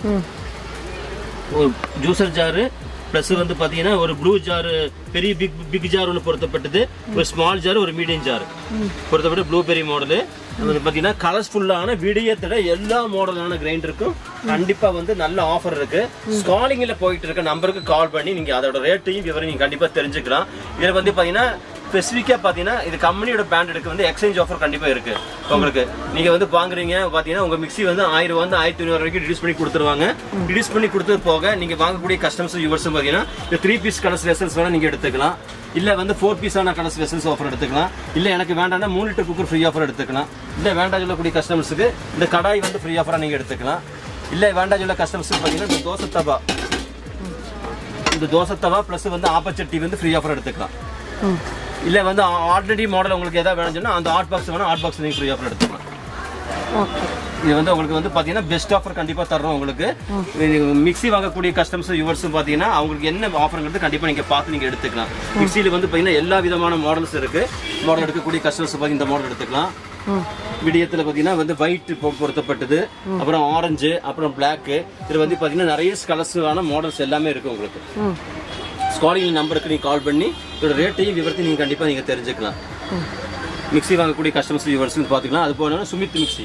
ஒரு ஜூசர் ஜாரு ப்ளஸ் வந்து பார்த்தீங்கன்னா ஒரு ப்ளூ ஜாரு பெரிய பிக் பிக் ஜார் ஒன்று பொருத்தப்பட்டது ஒரு ஸ்மால் ஜார் ஒரு மீடியம் ஜார் பொருத்தப்பட்ட ப்ளூபெரி மாடலு அது பார்த்தீங்கன்னா கலர்ஃபுல்லான விடியத்தோட எல்லா மாடலான கிரைண்டருக்கும் கண்டிப்பா வந்து நல்ல ஆஃபர் இருக்கு ஸ்காலிங்ல போயிட்டு இருக்க நம்பருக்கு கால் பண்ணி நீங்க அதோட ரேட்டையும் விவரம் நீங்க கண்டிப்பா தெரிஞ்சுக்கலாம் இதுல வந்து பாத்தீங்கன்னா ஸ்பெசிஃபிக்கா பாத்தீங்கன்னா இது கம்பெனியோட பிராண்டடுக்கு வந்து எக்ஸ்சேஞ்ச் ஆஃபர் கண்டிப்பா இருக்கு உங்களுக்கு நீங்க வந்து வாங்குறீங்க பாத்தீங்கன்னா உங்க மிக்ஸி வந்து ஆயிரம் வந்து ஆயிரத்தி ஐநூறு வரைக்கும் ரிடியூஸ் பண்ணி கொடுத்துருவாங்க ரிடியூஸ் பண்ணி கொடுத்தது போக நீங்க வாங்கக்கூடிய கஸ்டமர்ஸ் யூவர்ஸும் பாத்தீங்கன்னா இந்த த்ரீ பீஸ் கலர்ஸ் வெசல்ஸ் வேணா நீங்க எடுத்துக்கலாம் இல்ல வந்து ஃபோர் பீஸான கலர்ஸ் வெசல்ஸ் ஆஃபர் எடுத்துக்கலாம் இல்ல எனக்கு வேண்டாம்னா மூணு லிட்டர் குக்கர் ஃப்ரீ ஆஃபர் எடுத்துக்கலாம் இல்ல வேண்டாம் சொல்லக்கூடிய கஸ்டமர்ஸுக்கு இந்த கடாய் வந்து ஃப்ரீ ஆஃபரா நீங்க எடுத்துக்கலாம் இல்ல வேண்டாம் சொல்ல கஸ்டமர்ஸுக்கு பாத்தீங்கன்னா இந்த தோசை தவா இந்த தோசை தவா ப்ளஸ் வந்து ஆப்பச்சட்டி வந்து ஃப்ரீ ஆஃபர் எடுத்துக்கலாம் இல்ல வந்து ஆல்ரெடி மாடல் உங்களுக்கு எதாவது வேணும்னு சொன்னா அந்த ஹாட் பாக்ஸ் வேணும் ஹாட் பாக்ஸ் நீங்க ஃப்ரீ ஆஃபர் எடுத்துக்கலாம் ஓகே இது வந்து உங்களுக்கு வந்து பாத்தீங்கன்னா பெஸ்ட் ஆஃபர் கண்டிப்பா தர்றோம் உங்களுக்கு மிக்ஸி வாங்கக்கூடிய கஸ்டமர்ஸ் யூவர்ஸும் பாத்தீங்கன்னா அவங்களுக்கு என்ன ஆஃபர்ங்கிறது கண்டிப்பா நீங்க பார்த்து நீங்க எடுத்துக்கலாம் மிக்ஸில வந்து பாத்தீங்கன்னா எல்லா விதமான மாடல்ஸ் இருக்கு மாடல் எடுக்கக்கூடிய கஸ்டமர்ஸ் பாத்தீங்கன்னா இந்த மாடல் எடுத்துக்கலாம் விடியத்துல பாத்தீங்கன்னா வந்து ஒயிட் பொருத்தப்பட்டது அப்புறம் ஆரஞ்சு அப்புறம் Black இதுல வந்து பாத்தீங்கன்னா நிறைய கலர்ஸான மாடல்ஸ் எல்லாமே இருக்கு உங்களுக்கு ஸ்காலிங் நம்பருக்கு நீங்க கால் பண்ணி இதோட ரேட்டையும் விவரத்தையும் நீங்க கண்டிப்பா நீங்க தெரிஞ்சுக்கலாம் மிக்ஸி வாங்கக்கூடிய கஸ்டமர்ஸ் வியூவர்ஸ் பாத்துக்கலாம் அது போனா சுமித் மிக்ஸி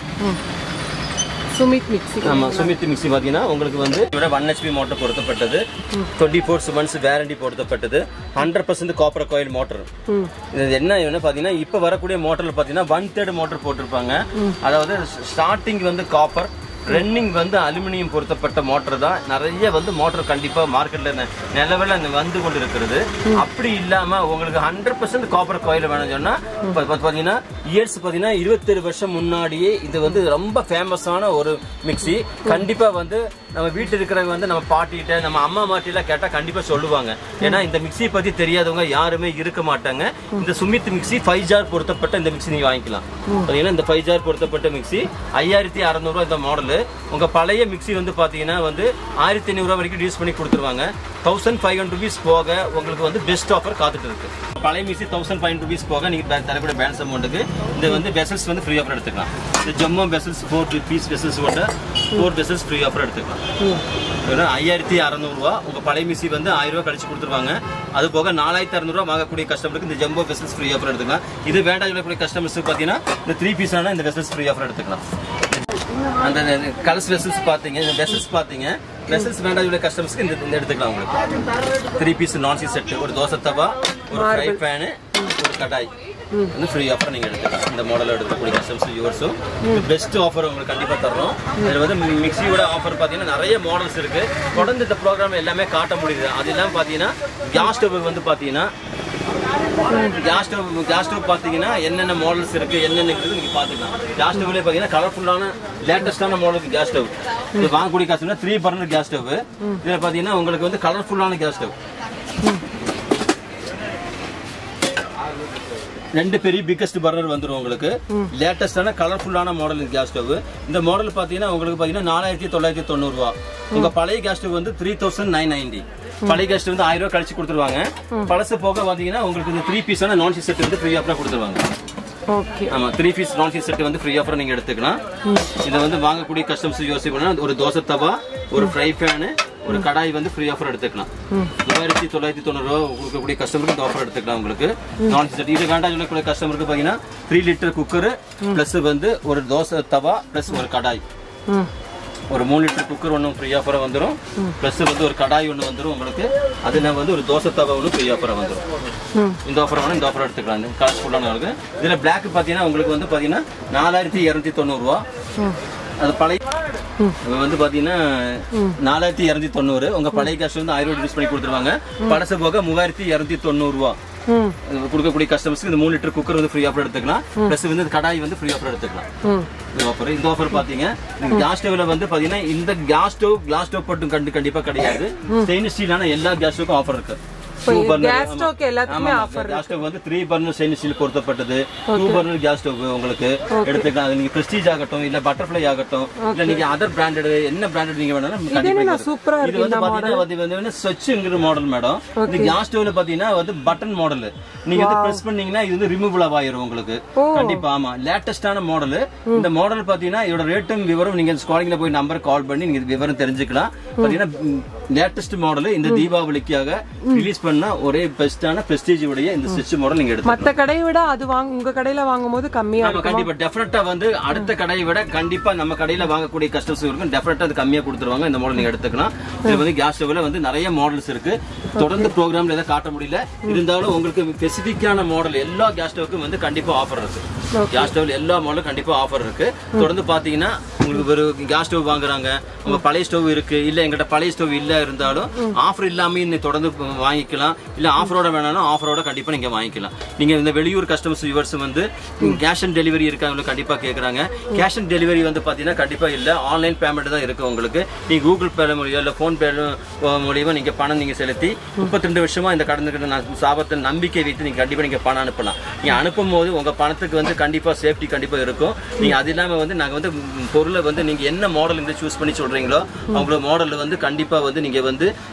சுமித் மிக்ஸி ஆமா சுமித் மிக்ஸி பாத்தீங்கன்னா உங்களுக்கு வந்து இதோட ஒன் ஹெச்பி மோட்டர் பொருத்தப்பட்டது டுவெண்ட்டி ஃபோர் மந்த்ஸ் வேரண்டி பொருத்தப்பட்டது hundred percent copper coil motor இது என்ன என்ன பாத்தீங்கன்னா இப்ப வரக்கூடிய மோட்டர்ல பாத்தீங்கன்னா ஒன் தேர்ட் மோட்டர் போட்டிருப்பாங்க அதாவது ஸ்டார்டிங் வந்து காப்பர் ரன்னிங் வந்து அலுமினியம் பொருத்தப்பட்ட மோட்டர் தான் நிறைய வந்து மோட்டர் கண்டிப்பா மார்க்கெட்ல நிலவில் வந்து கொண்டு இருக்கிறது அப்படி இல்லாம உங்களுக்கு ஹண்ட்ரட் பர்சன்ட் காப்பர் கோயில் வேணும் சொன்னா இப்ப இப்ப பாத்தீங்கன்னா இயர்ஸ் பாத்தீங்கன்னா இருபத்தேழு வருஷம் முன்னாடியே இது வந்து ரொம்ப ஃபேமஸான ஒரு மிக்ஸி கண்டிப்பா வந்து நம்ம வீட்டில் இருக்கிறவங்க வந்து நம்ம பாட்டிகிட்ட நம்ம அம்மா மாட்டிலாம் கேட்டா கண்டிப்பா சொல்லுவாங்க ஏன்னா இந்த மிக்ஸி பத்தி தெரியாதவங்க யாருமே இருக்க மாட்டாங்க இந்த சுமித் மிக்ஸி ஃபைவ் ஜார் பொருத்தப்பட்ட இந்த மிக்ஸி நீங்க வாங்கிக்கலாம் பாத்தீங்கன்னா இந்த ஃபைவ் ஜார் பொருத்தப்பட்ட மிக்ஸி ஐயாயிரத்தி அறநூறுவா இந்த மாடல் உங்க பழைய மிக்ஸி வந்து பாத்தீங்கன்னா வந்து ஆயிரத்தி ஐநூறுரூவா வரைக்கும் யூஸ் பண்ணி கொடுத்துருவாங்க தௌசண்ட் ஃபைவ் ஹண்ட்ரட் ருபீஸ் போக உங்களுக்கு வந்து பெஸ்ட் ஆஃபர் காத்துட்டு இருக்கு பழைய mixie thousand five hundred rupees போக நீங்க பே- தரக்கூடிய பேலன்ஸ் அமௌண்ட்டுக்கு இந்த வந்து வெசல்ஸ் வந்து ஃப்ரீ ஆஃபர் எடுத்துக்கலாம் இந்த jumbo vessels four piece vessels கொண்ட ஃபோர் வெசல்ஸ் ஃப்ரீ ஆஃபர் எடுத்துக்கலாம் வெறும் ஐயாயிரத்தி அறநூறுவா உங்க பழைய மிக்ஸி வந்து ஆயிரம் ரூபாய் கழிச்சு கொடுத்துருவாங்க அது போக நாலாயிரத்தி அறநூறுவா வாங்கக்கூடிய கஸ்டமருக்கு இந்த ஜம்போ வெசல்ஸ் ஃப்ரீ ஆஃபர் எடுத்துக்கலாம் இது வேண்டாம் சொல்லக்கூடிய கஸ்டமர்ஸுக்கு பார்த்தீங்கன்னா இந்த த்ரீ பீஸான இந்த வெசல்ஸ் ஃப்ரீ ஆஃபர் எடுத்துக்கலாம் அந்த கலர்ஸ் வெசல்ஸ் பார்த்தீங்க இந்த வெசல்ஸ் பார்த்தீங்க வெசல்ஸ் வேண்டாம் உள்ள கஸ்டமர்ஸ்க்கு இந்த இந்த எடுத்துக்கலாம் உங்களுக்கு த்ரீ பீஸ் நான்சி செட் ஒரு தோசை தவா ஒரு ஃப்ரை பேனு ஒரு கடாய் வந்து ஃப்ரீ ஆஃபர் நீங்க எடுத்துக்கலாம் இந்த மாடல் எடுக்கக்கூடிய கஸ்டமர்ஸ் யூவர்ஸும் பெஸ்ட் ஆஃபர் உங்களுக்கு கண்டிப்பா தர்றோம் இதுல வந்து மி- மிக்ஸியோட ஆஃபர் பாத்தீங்கன்னா நிறைய மாடல்ஸ் இருக்கு தொடர்ந்து இந்த ப்ரோக்ராம் எல்லாமே காட்ட முடியுது அது இல்லாம பாத்தீங்கன்னா கேஸ் ஸ்டவ் வந்து பாத்தீங்கன்னா கேஸ் ஸ்டவ் கேஸ் ஸ்டவ் பார்த்தீங்கன்னா என்னென்ன மாடல்ஸ் இருக்கு என்னென்ன இருக்குது நீங்க பார்த்துக்கலாம் கேஸ் ஸ்டவ்லேயே பார்த்தீங்கன்னா கலர்ஃபுல்லான லேட்டஸ்டான மாடலுக்கு கேஸ் ஸ்டவ் இது வாங்கக்கூடிய gas three burner gas stove இதில் பார்த்தீங்கன்னா உங்களுக்கு வந்து கலர்ஃபுல்லான கேஸ் ஸ்டவ் ரெண்டு பெரிய பிக்கஸ்ட் பர்னர் வந்துரும் உங்களுக்கு லேட்டஸ்டான கலர்ஃபுல்லான மாடல் கேஸ் ஸ்டவ் இந்த மாடல் பாத்தீங்கன்னா உங்களுக்கு பாத்தீங்கன்னா நாலாயிரத்தி தொள்ளாயிரத்தி தொண்ணூறு ரூபா உங்க பழைய கேஸ் ஸ்டவ் வந்து த்ரீ தௌசண்ட் நைன் நைன்டி பழைய கேஸ் ஸ்டவ் வந்து ஆயிரம் ரூபாய் கழிச்சு கொடுத்துருவாங்க பழசு போக பாத்தீங்கன்னா உங்களுக்கு இந்த த்ரீ பீஸான நான் செட் வந்து ஃப்ரீ ஆஃபரா கொடுத்துருவாங்க ஓகே ஆமா த்ரீ பீஸ் நான் செட் வந்து ஃப்ரீ ஆஃபர் நீங்க எடுத்துக்கலாம் இதை வந்து வாங்கக்கூடிய கஸ்டமர்ஸ் யோசிக்கணும் ஒரு தோசை தவா ஒரு ஃப்ரை பேனு ஒரு கடாய் வந்து ஃப்ரீ ஆஃபர் எடுத்துக்கலாம் மூவாயிரத்தி தொள்ளாயிரத்தி தொண்ணூறு ரூபா கொடுக்கக்கூடிய கஸ்டமருக்கு இந்த ஆஃபர் எடுத்துக்கலாம் உங்களுக்கு நான் செட் இது வேண்டாம் சொல்லக்கூடிய கஸ்டமருக்கு பாத்தீங்கன்னா த்ரீ லிட்டர் குக்கர் பிளஸ் வந்து ஒரு தோசை தவா பிளஸ் ஒரு கடாய் ம் ஒரு மூணு லிட்டர் குக்கர் ஒன்று ஃப்ரீ ஆஃபராக வந்துடும் ப்ளஸ் வந்து ஒரு கடாய் ஒன்று வந்துடும் உங்களுக்கு அதில் வந்து ஒரு தோசை தவா ஒன்று ஃப்ரீ ஆஃபராக வந்துடும் இந்த ஆஃபர் வேணும் இந்த ஆஃபர் எடுத்துக்கலாம் இந்த கலர்ஃபுல்லான இருக்கு இதில் பிளாக் பார்த்தீங்கன்னா உங்களுக்கு வந்து பார்த்தீங்கன்னா நாலாயிரத்தி இரநூத்தி தொண்ணூறுரூவா அது பழைய இது வந்து பார்த்தீங்கன்னா நாலாயிரத்தி இரநூத்தி தொண்ணூறு உங்கள் பழைய கேஷ் வந்து ஆயிரம் ரூபாய் யூஸ் பண்ணி கொடுத்துருவாங்க பழசு போக மூவாயிரத்தி இரநூத்தி தொண்ணூறுரூவா ம் கொடுக்கக்கூடிய கஸ்டமர்ஸ்க்கு இந்த மூணு லிட்டர் குக்கர் வந்து ஃப்ரீ ஆஃபர் எடுத்துக்கலாம் ப்ளஸ் வந்து இந்த கடாய் வந்து ஃப்ரீ ஆஃபர் எடுத்துக்கலாம் ம் இந்த ஆஃபர் இந்த ஆஃபர் பாத்தீங்க இந்த கேஸ் ஸ்டவ்ல வந்து பாத்தீங்கன்னா இந்த கேஸ் ஸ்டவ் கிளாஸ் ஸ்டவ் மட்டும் கண்டு கண்டிப்பா கிடையாது ஸ்டெயின்லெஸ் ஸ்டீலான எல்லா கேஸ் ஸ்டவ்க்கும் ஆஃபர் இருக்கு இப்போ gas stove எல்லாத்துக்குமே offer கேஸ் ஸ்டவ் வந்து த்ரீ பர்னர் ஸ்டெயின்லெஸ் ஸ்டீல் பொருத்தப்பட்டது டூ பர்னர் கேஸ் ஸ்டவ் உங்களுக்கு எடுத்துக்கலாம் அது நீங்க பிரஸ்டீஜ் ஆகட்டும் இல்ல பட்டர்ஃப்ளை ஆகட்டும் இல்ல நீங்க அதர் பிராண்டட் என்ன பிராண்டட் நீங்க வேணாலும் கண்டிப்பா நான் இது சூப்பரா இது வந்து பாத்தீங்கன்னா வந்து வந்து வந்து ஸ்வச்சுங்கிற மாடல் மேடம் இந்த கேஸ் ஸ்டவ்ல பாத்தீங்கன்னா வந்து பட்டன் மாடல் நீங்க வந்து பிரஸ் பண்ணீங்கன்னா இது வந்து ரிமூவல் ஆயிரும் உங்களுக்கு கண்டிப்பா ஆமா லேட்டஸ்டான மாடல் இந்த மாடல் பாத்தீங்கன்னா இதோட ரேட்டும் விவரம் நீங்க ஸ்காலிங்ல போய் நம்பர் கால் பண்ணி நீங்க விவரம் தெரிஞ்சுக்கலாம் பாத்தீங்கன்னா லேட்டஸ்ட் மாடல் இந்த தீபாவளிக்காக ரிலீஸ் பண்ண ஒரே பெஸ்டான பிரஸ்டீஜ் உடைய இந்த ஸ்விட்ச் மாடல் நீங்க எடுத்து மத்த கடையை விட அது வாங்க உங்க கடையில வாங்கும்போது கம்மியா ஆமா கண்டிப்பா டெஃபினட்டா வந்து அடுத்த கடையை விட கண்டிப்பா நம்ம கடையில வாங்கக்கூடிய கஸ்டமர்ஸ் இருக்கும் டெஃபினட்டா அது கம்மியா கொடுத்துருவாங்க இந்த மாடல் நீங்க எடுத்துக்கலாம் இது வந்து கேஸ் ஸ்டவ்ல வந்து நிறைய மாடல்ஸ் இருக்கு தொடர்ந்து ப்ரோக்ராம்ல எதை காட்ட முடியல இருந்தாலும் உங்களுக்கு ஸ்பெசிபிக்கான மாடல் எல்லா கேஸ் ஸ்டவ்க்கும் வந்து கண்டிப்பா ஆஃபர் இருக்கு கேஸ் ஸ்டவ்ல எல்லா மாடலும் கண்டிப்பா ஆஃபர் இருக்கு தொடர்ந்து பாத்தீங்கன்னா உங்களுக்கு ஒரு கேஸ் ஸ்டவ் வாங்குறாங்க உங்க பழைய ஸ்டவ் இருக்கு இல்ல எங்கிட்ட பழைய ஸ்டவ் இல்ல இருந்தாலும் ஆஃபர் இல்லாம நீங்க தொடர்ந்து வாங்கிக்கலாம் இல்ல ஆஃபரோட வேணாலும் ஆஃபரோட கண்டிப்பா நீங்க வாங்கிக்கலாம் நீங்க இந்த வெளியூர் கஸ்டமர்ஸ் வியூவர்ஸ் வந்து கேஷ் ஆன் டெலிவரி இருக்காங்க கண்டிப்பா கேக்குறாங்க கேஷ் ஆன் டெலிவரி வந்து பாத்தீங்கன்னா கண்டிப்பா இல்ல ஆன்லைன் பேமெண்ட் தான் இருக்கு உங்களுக்கு நீங்க கூகுள் பே மூலியம் இல்ல போன் பே மூலியமா நீங்க பணம் நீங்க செலுத்தி முப்பத்தி ரெண்டு வருஷமா இந்த கடனுக்கு நான் சாபத்தை நம்பிக்கை வைத்து நீங்க கண்டிப்பா நீங்க பணம் அனுப்பலாம் நீங்க அனுப்பும் போது உங்க பணத்துக்கு வந்து கண்டிப்பா சேஃப்டி கண்டிப்பா இருக்கும் நீங்க அது இல்லாம வந்து நாங்க வந்து ம், பொருளை வந்து நீங்க என்ன மாடல் இருந்து சூஸ் பண்ணி சொல்றீங்களோ அவங்களோட மாடல் வந்து கண்டிப்பா வந்து நீங்க வந்து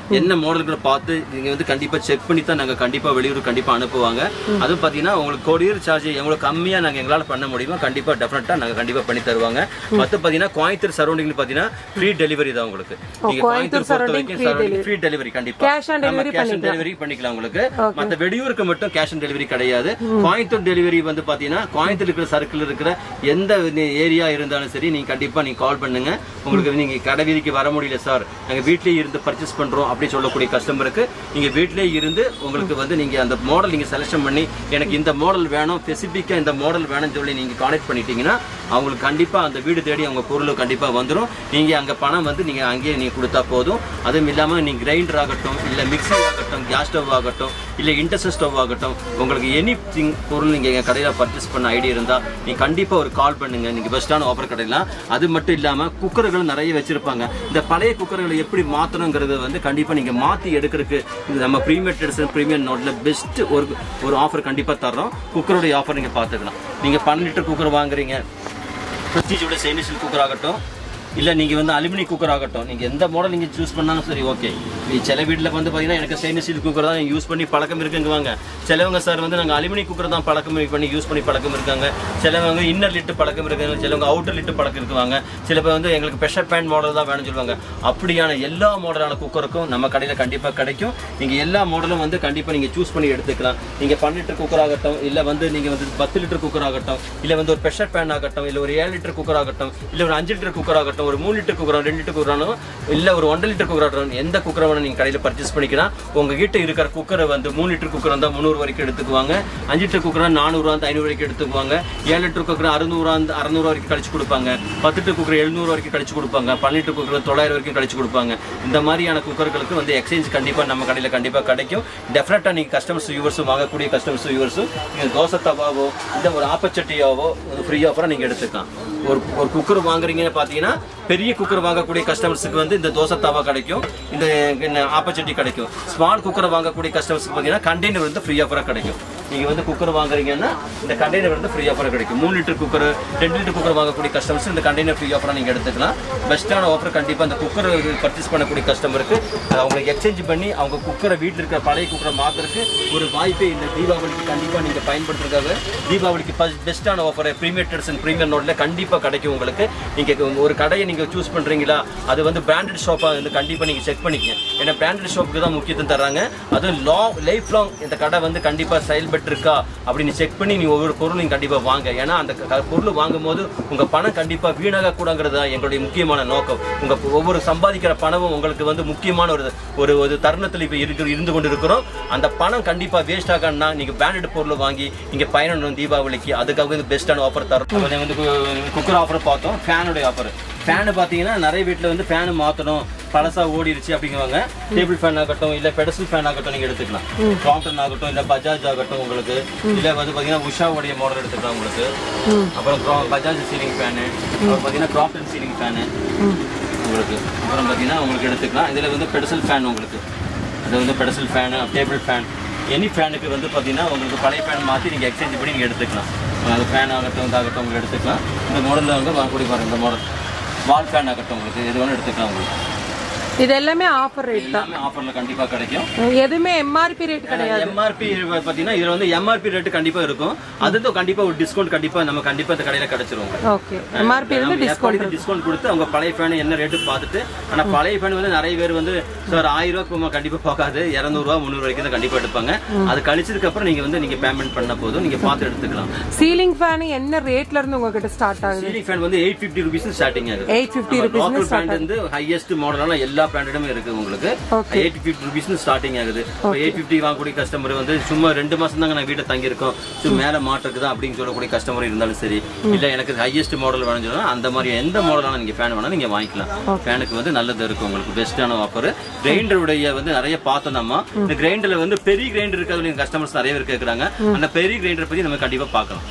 என்ன மாடல்களை பார்த்து நீங்க வந்து கண்டிப்பா செக் பண்ணி தான் நாங்க கண்டிப்பா வெளியூர் கண்டிப்பா அனுப்புவாங்க அதுவும் பாத்தீங்கன்னா உங்களுக்கு கொரியர் சார்ஜ் எவ்வளவு கம்மியா நாங்க எங்களால பண்ண முடியுமோ கண்டிப்பா டெஃபினட்டா நாங்க கண்டிப்பா பண்ணி தருவாங்க மத்த பாத்தீங்கன்னா கோயம்புத்தூர் சரௌண்டிங்ல பாத்தீங்கன்னா ஃப்ரீ டெலிவரி தான் உங்களுக்கு நீங்க கோயம்புத்தூர் பொறுத்த வரைக்கும் ஃப்ரீ டெலிவரி கண்டிப்பா Cash on delivery cash on delivery பண்ணிக்கலாம் உங்களுக்கு மத்த வெளியூருக்கு மட்டும் கேஷ் ஆன் டெலிவரி கிடையாது கோயம்புத்தூர் டெலிவரி வந்து பாத்தீங்கன்னா கோயம்புத்தூர் இருக்கிற சர்க்கிள் இருக்கிற எந்த ஏரியா இருந்தாலும் சரி நீங்க கண்டிப்பா நீங்க கால் பண்ணுங்க உங்களுக்கு நீங்க கடை வீதிக்கு வர முடியல சார் நாங்க வீட்லயே இருந்து பர்ச்சேஸ் பண்றோம் அப்படி சொல்லக்கூடிய கஸ்டமருக்கு நீங்க வீட்லயே இருந்து உங்களுக்கு வந்து நீங்க அந்த மாடல் நீங்க செலக்ஷன் பண்ணி எனக்கு இந்த மாடல் வேணும் ஸ்பெசிபிக்கா இந்த மாடல் வேணும்னு சொல்லி நீங்க கான்டாக்ட் பண்ணிட்டீங்கன்னா அவங்களுக்கு கண்டிப்பா அந்த வீடு தேடி அவங்க பொருள் கண்டிப்பா வந்துரும் நீங்க அங்க பணம் வந்து நீங்க அங்கேயே நீங்க கொடுத்தா போதும் அதுவும் இல்லாம நீங்க கிரைண்டர் ஆகட்டும் இல்ல மிக்ஸி ஆகட்டும் கேஸ் ஸ்டவ் ஆகட்டும் இல்ல இண்டக்ஷன் ஸ்டவ் ஆகட்டும் உங்களுக்கு எனி திங் பொருள் நீங்க எங்க கடையில பர்ச்சேஸ் பண்ண ஐடியா இருந்தா நீங்க கண்டிப்பா ஒரு கால் பண்ணுங்க நீங்க பெஸ்டான ஆஃபர் கடையிலாம் அது மட்டும் இல்லாம குக்கர்கள் நிறைய வச்சிருப்பாங்க இந்த பழைய குக்கர்களை எப்படி மாத்தணுங்கிறது வந்து கண்டிப்பா நீங்க மாத்தி எடுக்கிறதுக்கு இந்த நம்ம ப்ரீமியர் ட்ரெடிஷன் ப்ரீமியர் நோட்ல பெஸ்ட் ஒரு ஒரு ஆஃபர் கண்டிப்பா தர்றோம் குக்கருடைய ஆஃபர் நீங்க பாத்துக்கலாம் நீங்க பன்னெண்டு லிட்டர் குக்கர் வாங்குறீங்க ப்ரெஸ்டீஜோட ஸ்டெயின்லெஸ் குக்கர் ஆகட்டும் இல்லை நீங்கள் வந்து அலுமினி குக்கர் ஆகட்டும் நீங்கள் எந்த மாடல் நீங்கள் சூஸ் பண்ணாலும் சரி ஓகே சில வீட்டில் வந்து பார்த்தீங்கன்னா எனக்கு ஸ்டெயின்லெஸ் ஸ்டீல் குக்கர் தான் யூஸ் பண்ணி பழக்கம் இருக்குங்குவாங்க சிலவங்க சார் வந்து நாங்கள் அலுமினி குக்கர் தான் பழக்கம் பண்ணி யூஸ் பண்ணி பழக்கம் இருக்காங்க சிலவங்க இன்னர் லிட்டு பழக்கம் இருக்காங்க சிலவங்க அவுட்டர் லிட்டு பழக்கம் இருக்குவாங்க சில பேர் வந்து எங்களுக்கு ப்ரெஷர் பேன் மாடல் தான் வேணும்னு சொல்லுவாங்க அப்படியான எல்லா மாடலான குக்கருக்கும் நம்ம கடையில் கண்டிப்பாக கிடைக்கும் நீங்கள் எல்லா மாடலும் வந்து கண்டிப்பாக நீங்கள் சூஸ் பண்ணி எடுத்துக்கலாம் நீங்கள் பன்னெண்டு லிட்டர் குக்கர் ஆகட்டும் இல்லை வந்து நீங்கள் வந்து பத்து லிட்டர் குக்கர் ஆகட்டும் இல்லை வந்து ஒரு ப்ரெஷர் பேன் ஆகட்டும் இல்லை ஒரு ஏழு லிட்டர் குக்கர் ஆகட்டும் இல்லை ஒரு அஞ்சு லிட்டர் குக்கர் ஆகட்டும் ஒரு மூணு லிட்டர் குக்கர் ரெண்டு லிட்டர் குக்கரானும் இல்லை ஒரு ஒன்றரை லிட்டர் குக்கர் ஆகட்டும் எந்த குக்கரை வேணும் நீங்கள் கடையில் பர்ச்சேஸ் பண்ணிக்கலாம் உங்ககிட்ட இருக்கிற குக்கரை வந்து மூணு லிட்டர் குக்கர் இருந்தால் முந்நூறு வரைக்கும் எடுத்துக்குவாங்க அஞ்சு லிட்டர் குக்கரா நானூறுவா இருந்து ஐநூறு வரைக்கும் எடுத்துக்குவாங்க ஏழு லிட்டர் குக்கர் அறுநூறுவா இருந்து அறுநூறு வரைக்கும் கழிச்சு கொடுப்பாங்க பத்து லிட்டர் குக்கர் எழுநூறு வரைக்கும் கழிச்சு கொடுப்பாங்க பன்னெண்டு லிட்டர் குக்கர் தொள்ளாயிரம் வரைக்கும் கழிச்சு கொடுப்பாங்க இந்த மாதிரியான குக்கர்களுக்கு வந்து எக்ஸ்சேஞ்ச் கண்டிப்பாக நம்ம கடையில் கண்டிப்பாக கிடைக்கும் டெஃபினட்டாக நீங்கள் கஸ்டமர்ஸ் யூவர்ஸும் வாங்கக்கூடிய கஸ்டமர்ஸ் யூவர்ஸும் நீங்கள் தோசை தவாவோ இந்த ஒரு ஆப்பச்சட்டியாவோ ஃப்ரீ ஆஃபராக நீங்கள் எடுத்துக்கலாம் ஒரு ஒரு குக்கர் வாங்குறீங்கன்னு பார்த்தீங்கன்னா பெரிய குக்கர் வாங்கக்கூடிய கஸ்டமர்ஸுக்கு வந்து இந்த தோசை தவா கிடைக்கும் இந்த இந்த ஆப்பர்ச்சுனிட்டி கிடைக்கும் ஸ்மால் குக்கர் வாங்கக்கூடிய கஸ்டமர்ஸ்க்கு பார்த்தீங்கன்னா கண்டெய்னர் வந்து ஃப்ரீ ஆஃபராக கிடைக்கும் நீங்கள் வந்து குக்கர் வாங்குறீங்கன்னா இந்த கண்டெய்னர் வந்து ஃப்ரீ ஆஃபராக கிடைக்கும் மூணு லிட்டர் குக்கர் ரெண்டு லிட்டர் குக்கர் வாங்கக்கூடிய கஸ்டமர்ஸ் இந்த கண்டெய்னர் ஃப்ரீ ஆஃபராக நீங்கள் எடுத்துக்கலாம் பெஸ்ட்டான ஆஃபர் கண்டிப்பாக அந்த குக்கர் பர்ச்சேஸ் பண்ணக்கூடிய கஸ்டமருக்கு அவங்களுக்கு எக்ஸ்சேஞ்ச் பண்ணி அவங்க குக்கரை வீட்டில் இருக்கிற பழைய குக்கரை மாற்றுறதுக்கு ஒரு வாய்ப்பே இந்த தீபாவளிக்கு கண்டிப்பாக நீங்கள் பயன்படுத்துறதுக்காக தீபாவளிக்கு பெஸ்ட்டான ஆஃபர் ப்ரீமியர் ட்ரெட்ஸ் ப்ரீமியர் நோட்டில் கண்டிப்பாக கிடைக்கும் உங்களுக்கு நீங்கள் ஒரு கடையை நீங்கள் சூஸ் பண்ணுறீங்களா அது வந்து பிராண்டட் ஷாப்பாக வந்து கண்டிப்பாக நீங்கள் செக் பண்ணிக்கங்க ஏன்னா பிராண்டட் ஷாப்புக்கு தான் முக்கியத்துவம் தராங்க அதுவும் லாங் லைஃப் லாங் இந்த கடை வந்து கண்டிப்பாக செயல்பட்டு இருக்கா அப்படின்னு செக் பண்ணி நீ ஒவ்வொரு பொருள் நீங்கள் கண்டிப்பாக வாங்க ஏன்னா அந்த க- பொருள் வாங்கும் போது உங்கள் பணம் கண்டிப்பாக வீணாக கூடாங்கிறது தான் எங்களுடைய முக்கியமான நோக்கம் உங்கள் ஒவ்வொரு சம்பாதிக்கிற பணமும் உங்களுக்கு வந்து முக்கியமான ஒரு ஒரு ஒரு தருணத்தில் இப்போ இருக்கு இருந்து கொண்டு இருக்கிறோம் அந்த பணம் கண்டிப்பாக வேஸ்ட் ஆகணும்னா நீங்கள் பிராண்டட் பொருள் வாங்கி நீங்கள் பயணம் தீபாவளிக்கு அதுக்காக வந்து பெஸ்ட்டான ஆஃபர் தரோம் அப்புறம் வந்து குக்கர் ஆஃபர் பார்த்தோம் ஃபேனுடைய ஆஃபர் ஃபேனு பார்த்தீங்கன்னா நிறைய வீட்டில் வந்து ஃபேனு மாற்றணும் பழசா ஓடிடுச்சு அப்படிங்குவாங்க டேபிள் ஃபேன் ஆகட்டும் இல்லை பெடசல் ஃபேன் ஆகட்டும் நீங்கள் எடுத்துக்கலாம் காம்டன் ஆகட்டும் இல்லை பஜாஜ் ஆகட்டும் உங்களுக்கு இல்லை வந்து பார்த்தீங்கன்னா உஷாவுடைய மாடல் எடுத்துக்கலாம் உங்களுக்கு அப்புறம் Cro- பஜாஜ் சீலிங் ஃபேனு அப்புறம் பார்த்தீங்கன்னா கிராப்டன் சீலிங் ஃபேனு உங்களுக்கு அப்புறம் பார்த்தீங்கன்னா உங்களுக்கு எடுத்துக்கலாம் இதில் வந்து பெடசல் ஃபேன் உங்களுக்கு அது வந்து pedestal fan table fan any ஃபேனுக்கு வந்து பார்த்தீங்கன்னா உங்களுக்கு பழைய ஃபேன் மாற்றி நீங்கள் எக்ஸ்சேஞ்ச் பண்ணி நீங்கள் எடுத்துக்கலாம் அது ஃபேன் ஆகட்டும் இதாகட்டும் உங்களுக்கு எடுத்துக்கலாம் இந்த மாடலில் வந்து வாங்கக்கூடிய பாருங்க இந்த மாடல் வால் ஃபேன் ஆகட்டும் உங்களுக்கு எது வேணும் எடுத்துக்கலாம் உங்களுக்கு இது எல்லாமே ஆஃபர் ரேட் தான் எல்லாமே ஆஃபர்ல கண்டிப்பா கிடைக்கும் எதுவுமே எம்ஆர்பி ரேட் கிடையாது எம்ஆர்பி பாத்தீங்கன்னா இதுல வந்து எம்ஆர்பி ரேட் கண்டிப்பா இருக்கும் அது கண்டிப்பா ஒரு டிஸ்கவுண்ட் கண்டிப்பா நம்ம கண்டிப்பா இந்த கடையில கிடைச்சிரும் உங்களுக்கு. ஓகே எம்ஆர்பி இருந்து டிஸ்கவுண்ட் டிஸ்கவுண்ட் கொடுத்து அவங்க பழைய ஃபேன் என்ன ரேட்டு பார்த்துட்டு ஆனா பழைய ஃபேன் வந்து நிறைய பேர் வந்து சார் ஆயிரம் ரூபாய்க்கு கண்டிப்பா பார்க்காது இருநூறு ரூபா முந்நூறு வரைக்கும் தான் கண்டிப்பா எடுப்பாங்க அது கழிச்சதுக்கு அப்புறம் நீங்க வந்து நீங்க பேமெண்ட் பண்ண போதும் நீங்க பார்த்து எடுத்துக்கலாம் சீலிங் ஃபேன் என்ன ரேட்ல இருந்து உங்ககிட்ட ஸ்டார்ட் ஆகுது சீலிங் ஃபேன் வந்து எயிட் ஃபிஃப்டி ருபீஸ் ஸ்டார்டிங் ஆகுது 850 rupees லோக்கல் பிராண்ட் வந்து ஹையஸ்ட் மாடலான எல்லா பிராண்டடுமே இருக்கு உங்களுக்கு எயிட் ஃபிஃப்டி ருபீஸ் ஸ்டார்டிங் ஆகுது எயிட் ஃபிஃப்டி வாங்கக்கூடிய கஸ்டமர் வந்து சும்மா ரெண்டு மாசம் தாங்க நான் வீட்டில் தங்கியிருக்கோம் சும்மா மேல மாட்டுக்கு தான் அப்படின்னு சொல்லக்கூடிய கஸ்டமர் இருந்தாலும் சரி இல்ல எனக்கு ஹையஸ்ட் மாடல் வேணும்னு சொன்னா அந்த மாதிரி எந்த மாடலான நீங்க ஃபேன் வேணா நீங்க வாங்கிக்கலாம் ஃபேனுக்கு வந்து நல்லது இருக்கும் உங்களுக்கு பெஸ்ட்டான ஆஃபர் கிரைண்டருடைய வந்து நிறைய பார்த்தோம் நம்ம இந்த கிரைண்டர்ல வந்து பெரிய கிரைண்டர் இருக்கிறது கஸ்டமர்ஸ் நிறைய பேர் கேட்குறாங்க அந்த பெரிய கிரைண்டர் பத்தி நம்ம கண்டிப்பா பார்க்கலாம்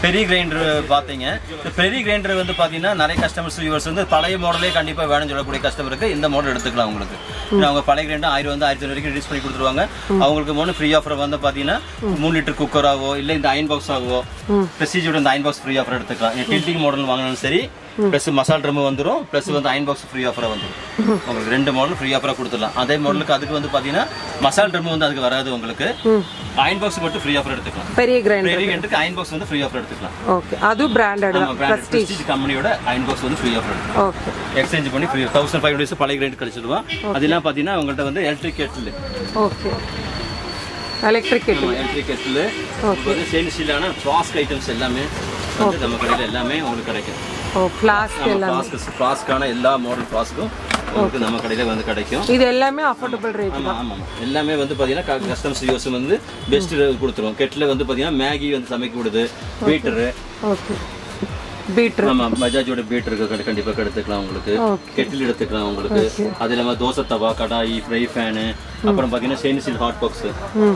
பெரிய கிரைண்டர் பார்த்தீங்க இந்த பெரிய கிரைண்டர் வந்து பார்த்தீங்கன்னா நிறைய கஸ்டமர்ஸ் வியூவர்ஸ் வந்து பழைய மாடலே கண்டிப்பாக வேணும்னு சொல்லக்கூடிய கஸ்டமருக்கு இந்த மாடல் எடுத்துக்கலாம் உங்களுக்கு ஏன்னா அவங்க பழைய கிரைண்டர் ஆயிரம் வந்து ஆயிரத்தி வரைக்கும் ரிலீஸ் பண்ணி கொடுத்துருவாங்க அவங்களுக்கு மூணு ஃப்ரீ ஆஃபர் வந்து பார்த்தீங்கன்னா மூணு லிட்டர் குக்கராகவோ இல்லை இந்த அயன் பாக்ஸ் ஆகவோ ப்ரெஸ்டீஜோட இந்த அயன் பாக்ஸ் ஃப்ரீ ஆஃபர் எடுத்துக்கலாம் டில்டிங் மாடல் வாங்கினாலும் சரி ப்ளஸ் மசால் ட்ரம் வந்துடும் ப்ளஸ் வந்து அயன் பாக்ஸ் ஃப்ரீ ஆஃபராக வந்துடும் உங்களுக்கு ரெண்டு மாடல் ஃப்ரீ ஆஃபராக கொடுத்துடலாம் அதே மாடலுக்கு அதுக்கு வந்து பார்த்தீங்கன்னா மசால் ட்ரம் வந்து அதுக்கு வராது உங்களுக்கு அயன் பாக்ஸ் மட்டும் ஃப்ரீ ஆஃபர் எடுத்துக்கலாம் பெரிய கிரைண்டர் பெரிய கிரைண்டருக்கு அயன் பாக்ஸ் வந்து ஃப்ரீ ஆஃபர் எடுத்துக்கலாம் ஓகே அது பிராண்டட் ஆமா பிராண்ட் பிரஸ்டீஜ் கம்பெனியோட அயன் பாக்ஸ் வந்து ஃப்ரீ ஆஃபர் எடுத்துக்கலாம் ஓகே எக்ஸ்சேஞ்ச் பண்ணி ஃப்ரீ தௌசண்ட் ஃபைவ் ஹண்ட்ரட்ஸ் பழைய கிரைண்ட் கழிச்சிடுவோம் அதெல்லாம் பார்த்தீங்கன்னா உங்கள்கிட்ட வந்து electric kettle okay electric kettle electric kettle வந்து ஸ்டெயின்லெஸ் ஸ்டீலான ஃப்ளாஸ்க் ஐட்டம்ஸ் எல்லாமே வந்து நம்ம கடையில் எல்லாமே உங்களுக்கு கிடைக்கும் ஓ ஃப்ளாஸ்க் எல்லாம் ஃப்ளாஸ்க் ஃப்ளாஸ்க்கான எல்லா மாடல் ஃப்ளாஸ்க்கும் உங்களுக்கு நம்ம கடையில் வந்து கிடைக்கும் இது எல்லாமே அஃபோர்டபுள் ரேட் ஆமா ஆமா ஆமா. எல்லாமே வந்து பாத்தீங்கன்னா கஸ்டம்ஸ் யூஸ் வந்து பெஸ்ட் கொடுத்துருவோம் கெட்டில் வந்து பாத்தீங்கன்னா மேகி வந்து சமைக்க விடுது பீட்டரு ஓகே பீட்ரு ஆமா பஜாஜோட பீட்டருக்கு கண்டிப்பா எடுத்துக்கலாம் உங்களுக்கு Okay. கெட்டில் எடுத்துக்கலாம் உங்களுக்கு அது இல்லாம தோசை தவா கடாயி ஃப்ரை ஃபேனு அப்புறம் பாத்தீங்கன்னா ஸ்டெயின்லெஸ் ஹாட் பாக்ஸ் ம்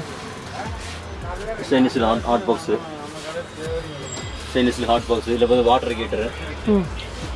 stainless hot box stainless hot box இல்ல வந்து வாட்டர் ஹீட்டர் ம்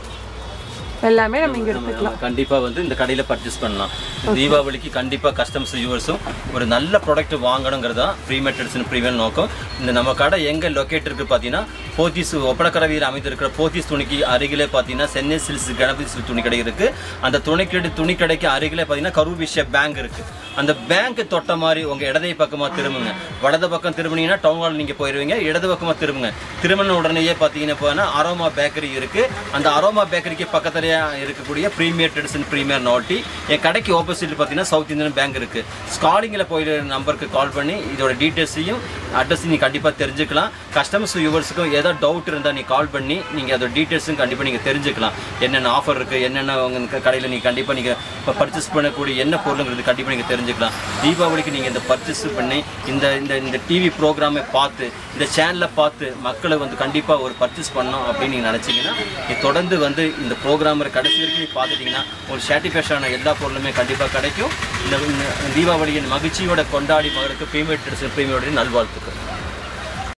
எல்லாமே நம்ம இங்கே எடுத்துக்கலாம் கண்டிப்பா வந்து இந்த கடையில பர்ச்சேஸ் பண்ணலாம் தீபாவளிக்கு கண்டிப்பா கஸ்டமர்ஸ் வியூவர்ஸும் ஒரு நல்ல ப்ராடக்ட் வாங்கணுங்கிறது தான் ப்ரீமெட்டட்ஸ் ப்ரீமியம் நோக்கம் இந்த நம்ம கடை எங்க லொக்கேட் இருக்கு பாத்தீங்கன்னா போத்தீஸ் ஒப்படக்கரவியில் அமைந்திருக்கிற போத்தீஸ் துணிக்கு அருகிலே பாத்தீங்கன்னா சென்னை சில்ஸ் கணபதி சில்ஸ் துணி கடை இருக்கு அந்த துணி கடை துணி கடைக்கு அருகிலே பாத்தீங்கன்னா கரூர் விஷய பேங்க் இருக்கு அந்த பேங்க் தொட்ட மாதிரி உங்க இடதை பக்கமா திரும்புங்க வலது பக்கம் திரும்பினீங்கன்னா டவுன் ஹால் நீங்க போயிருவீங்க இடது பக்கமா திரும்புங்க திரும்பின உடனேயே பாத்தீங்கன்னா போனா அரோமா பேக்கரி இருக்கு அந்த அரோமா பேக்கரிக்கு பக்கத்துலயே இருக்கக்கூடிய பிரீமியர் ட்ரெடிஷன் பிரீமியர் நால்ட்டி என் கடைக்கு ஆப்போசிட்ல பாத்தீங்கன்னா சவுத் இந்தியன் பேங்க் இருக்கு ஸ்காலிங்ல போயிற நம்பருக்கு கால் பண்ணி இதோட டீட்டெயில்ஸையும் அட்ரஸ் நீங்க கண்டிப்பா தெரிஞ்சுக்கலாம் கஸ்டமர்ஸ் வியூவர்ஸுக்கும் ஏதாவது டவுட் இருந்தா நீ கால் பண்ணி நீங்க அதோட டீட்டெயில்ஸும் கண்டிப்பா நீங்க தெரிஞ்சுக்கலாம் என்னென்ன ஆஃபர் இருக்கு என்னென்ன உங்க கடையில நீங்க கண்டிப்பா நீங்க பர்ச்சேஸ் பண்ணக்கூடிய என்ன பொருளுங்கிறது கண்டிப்பா நீங்க தெரிஞ்சுக்கலாம் தீபாவளிக்கு நீங்க இந்த பர்ச்சேஸ் பண்ணி இந்த இந்த இந்த டிவி ப்ரோக்ராமை பார்த்து இந்த சேனலை பார்த்து மக்களை வந்து கண்டிப்பா ஒரு பர்ச்சேஸ் பண்ணணும் அப்படின்னு நீங்க நினைச்சீங்கன்னா நீ தொடர்ந்து வந்து இந்த ப்ரோக்ராம் கடைசி வரைக்கும் நீ பார்த்துட்டீங்கன்னா ஒரு சாட்டிஸ்ஃபேக்ஷனான எல்லா பொருளுமே கண்டிப்பா கிடைக்கும் இந்த இந்த தீபாவளியின் மகிழ்ச்சியோட கொண்டாடி மகளுக்கு பிரீமியர் பிரீமியோட நல்வாழ்த்துக்கள்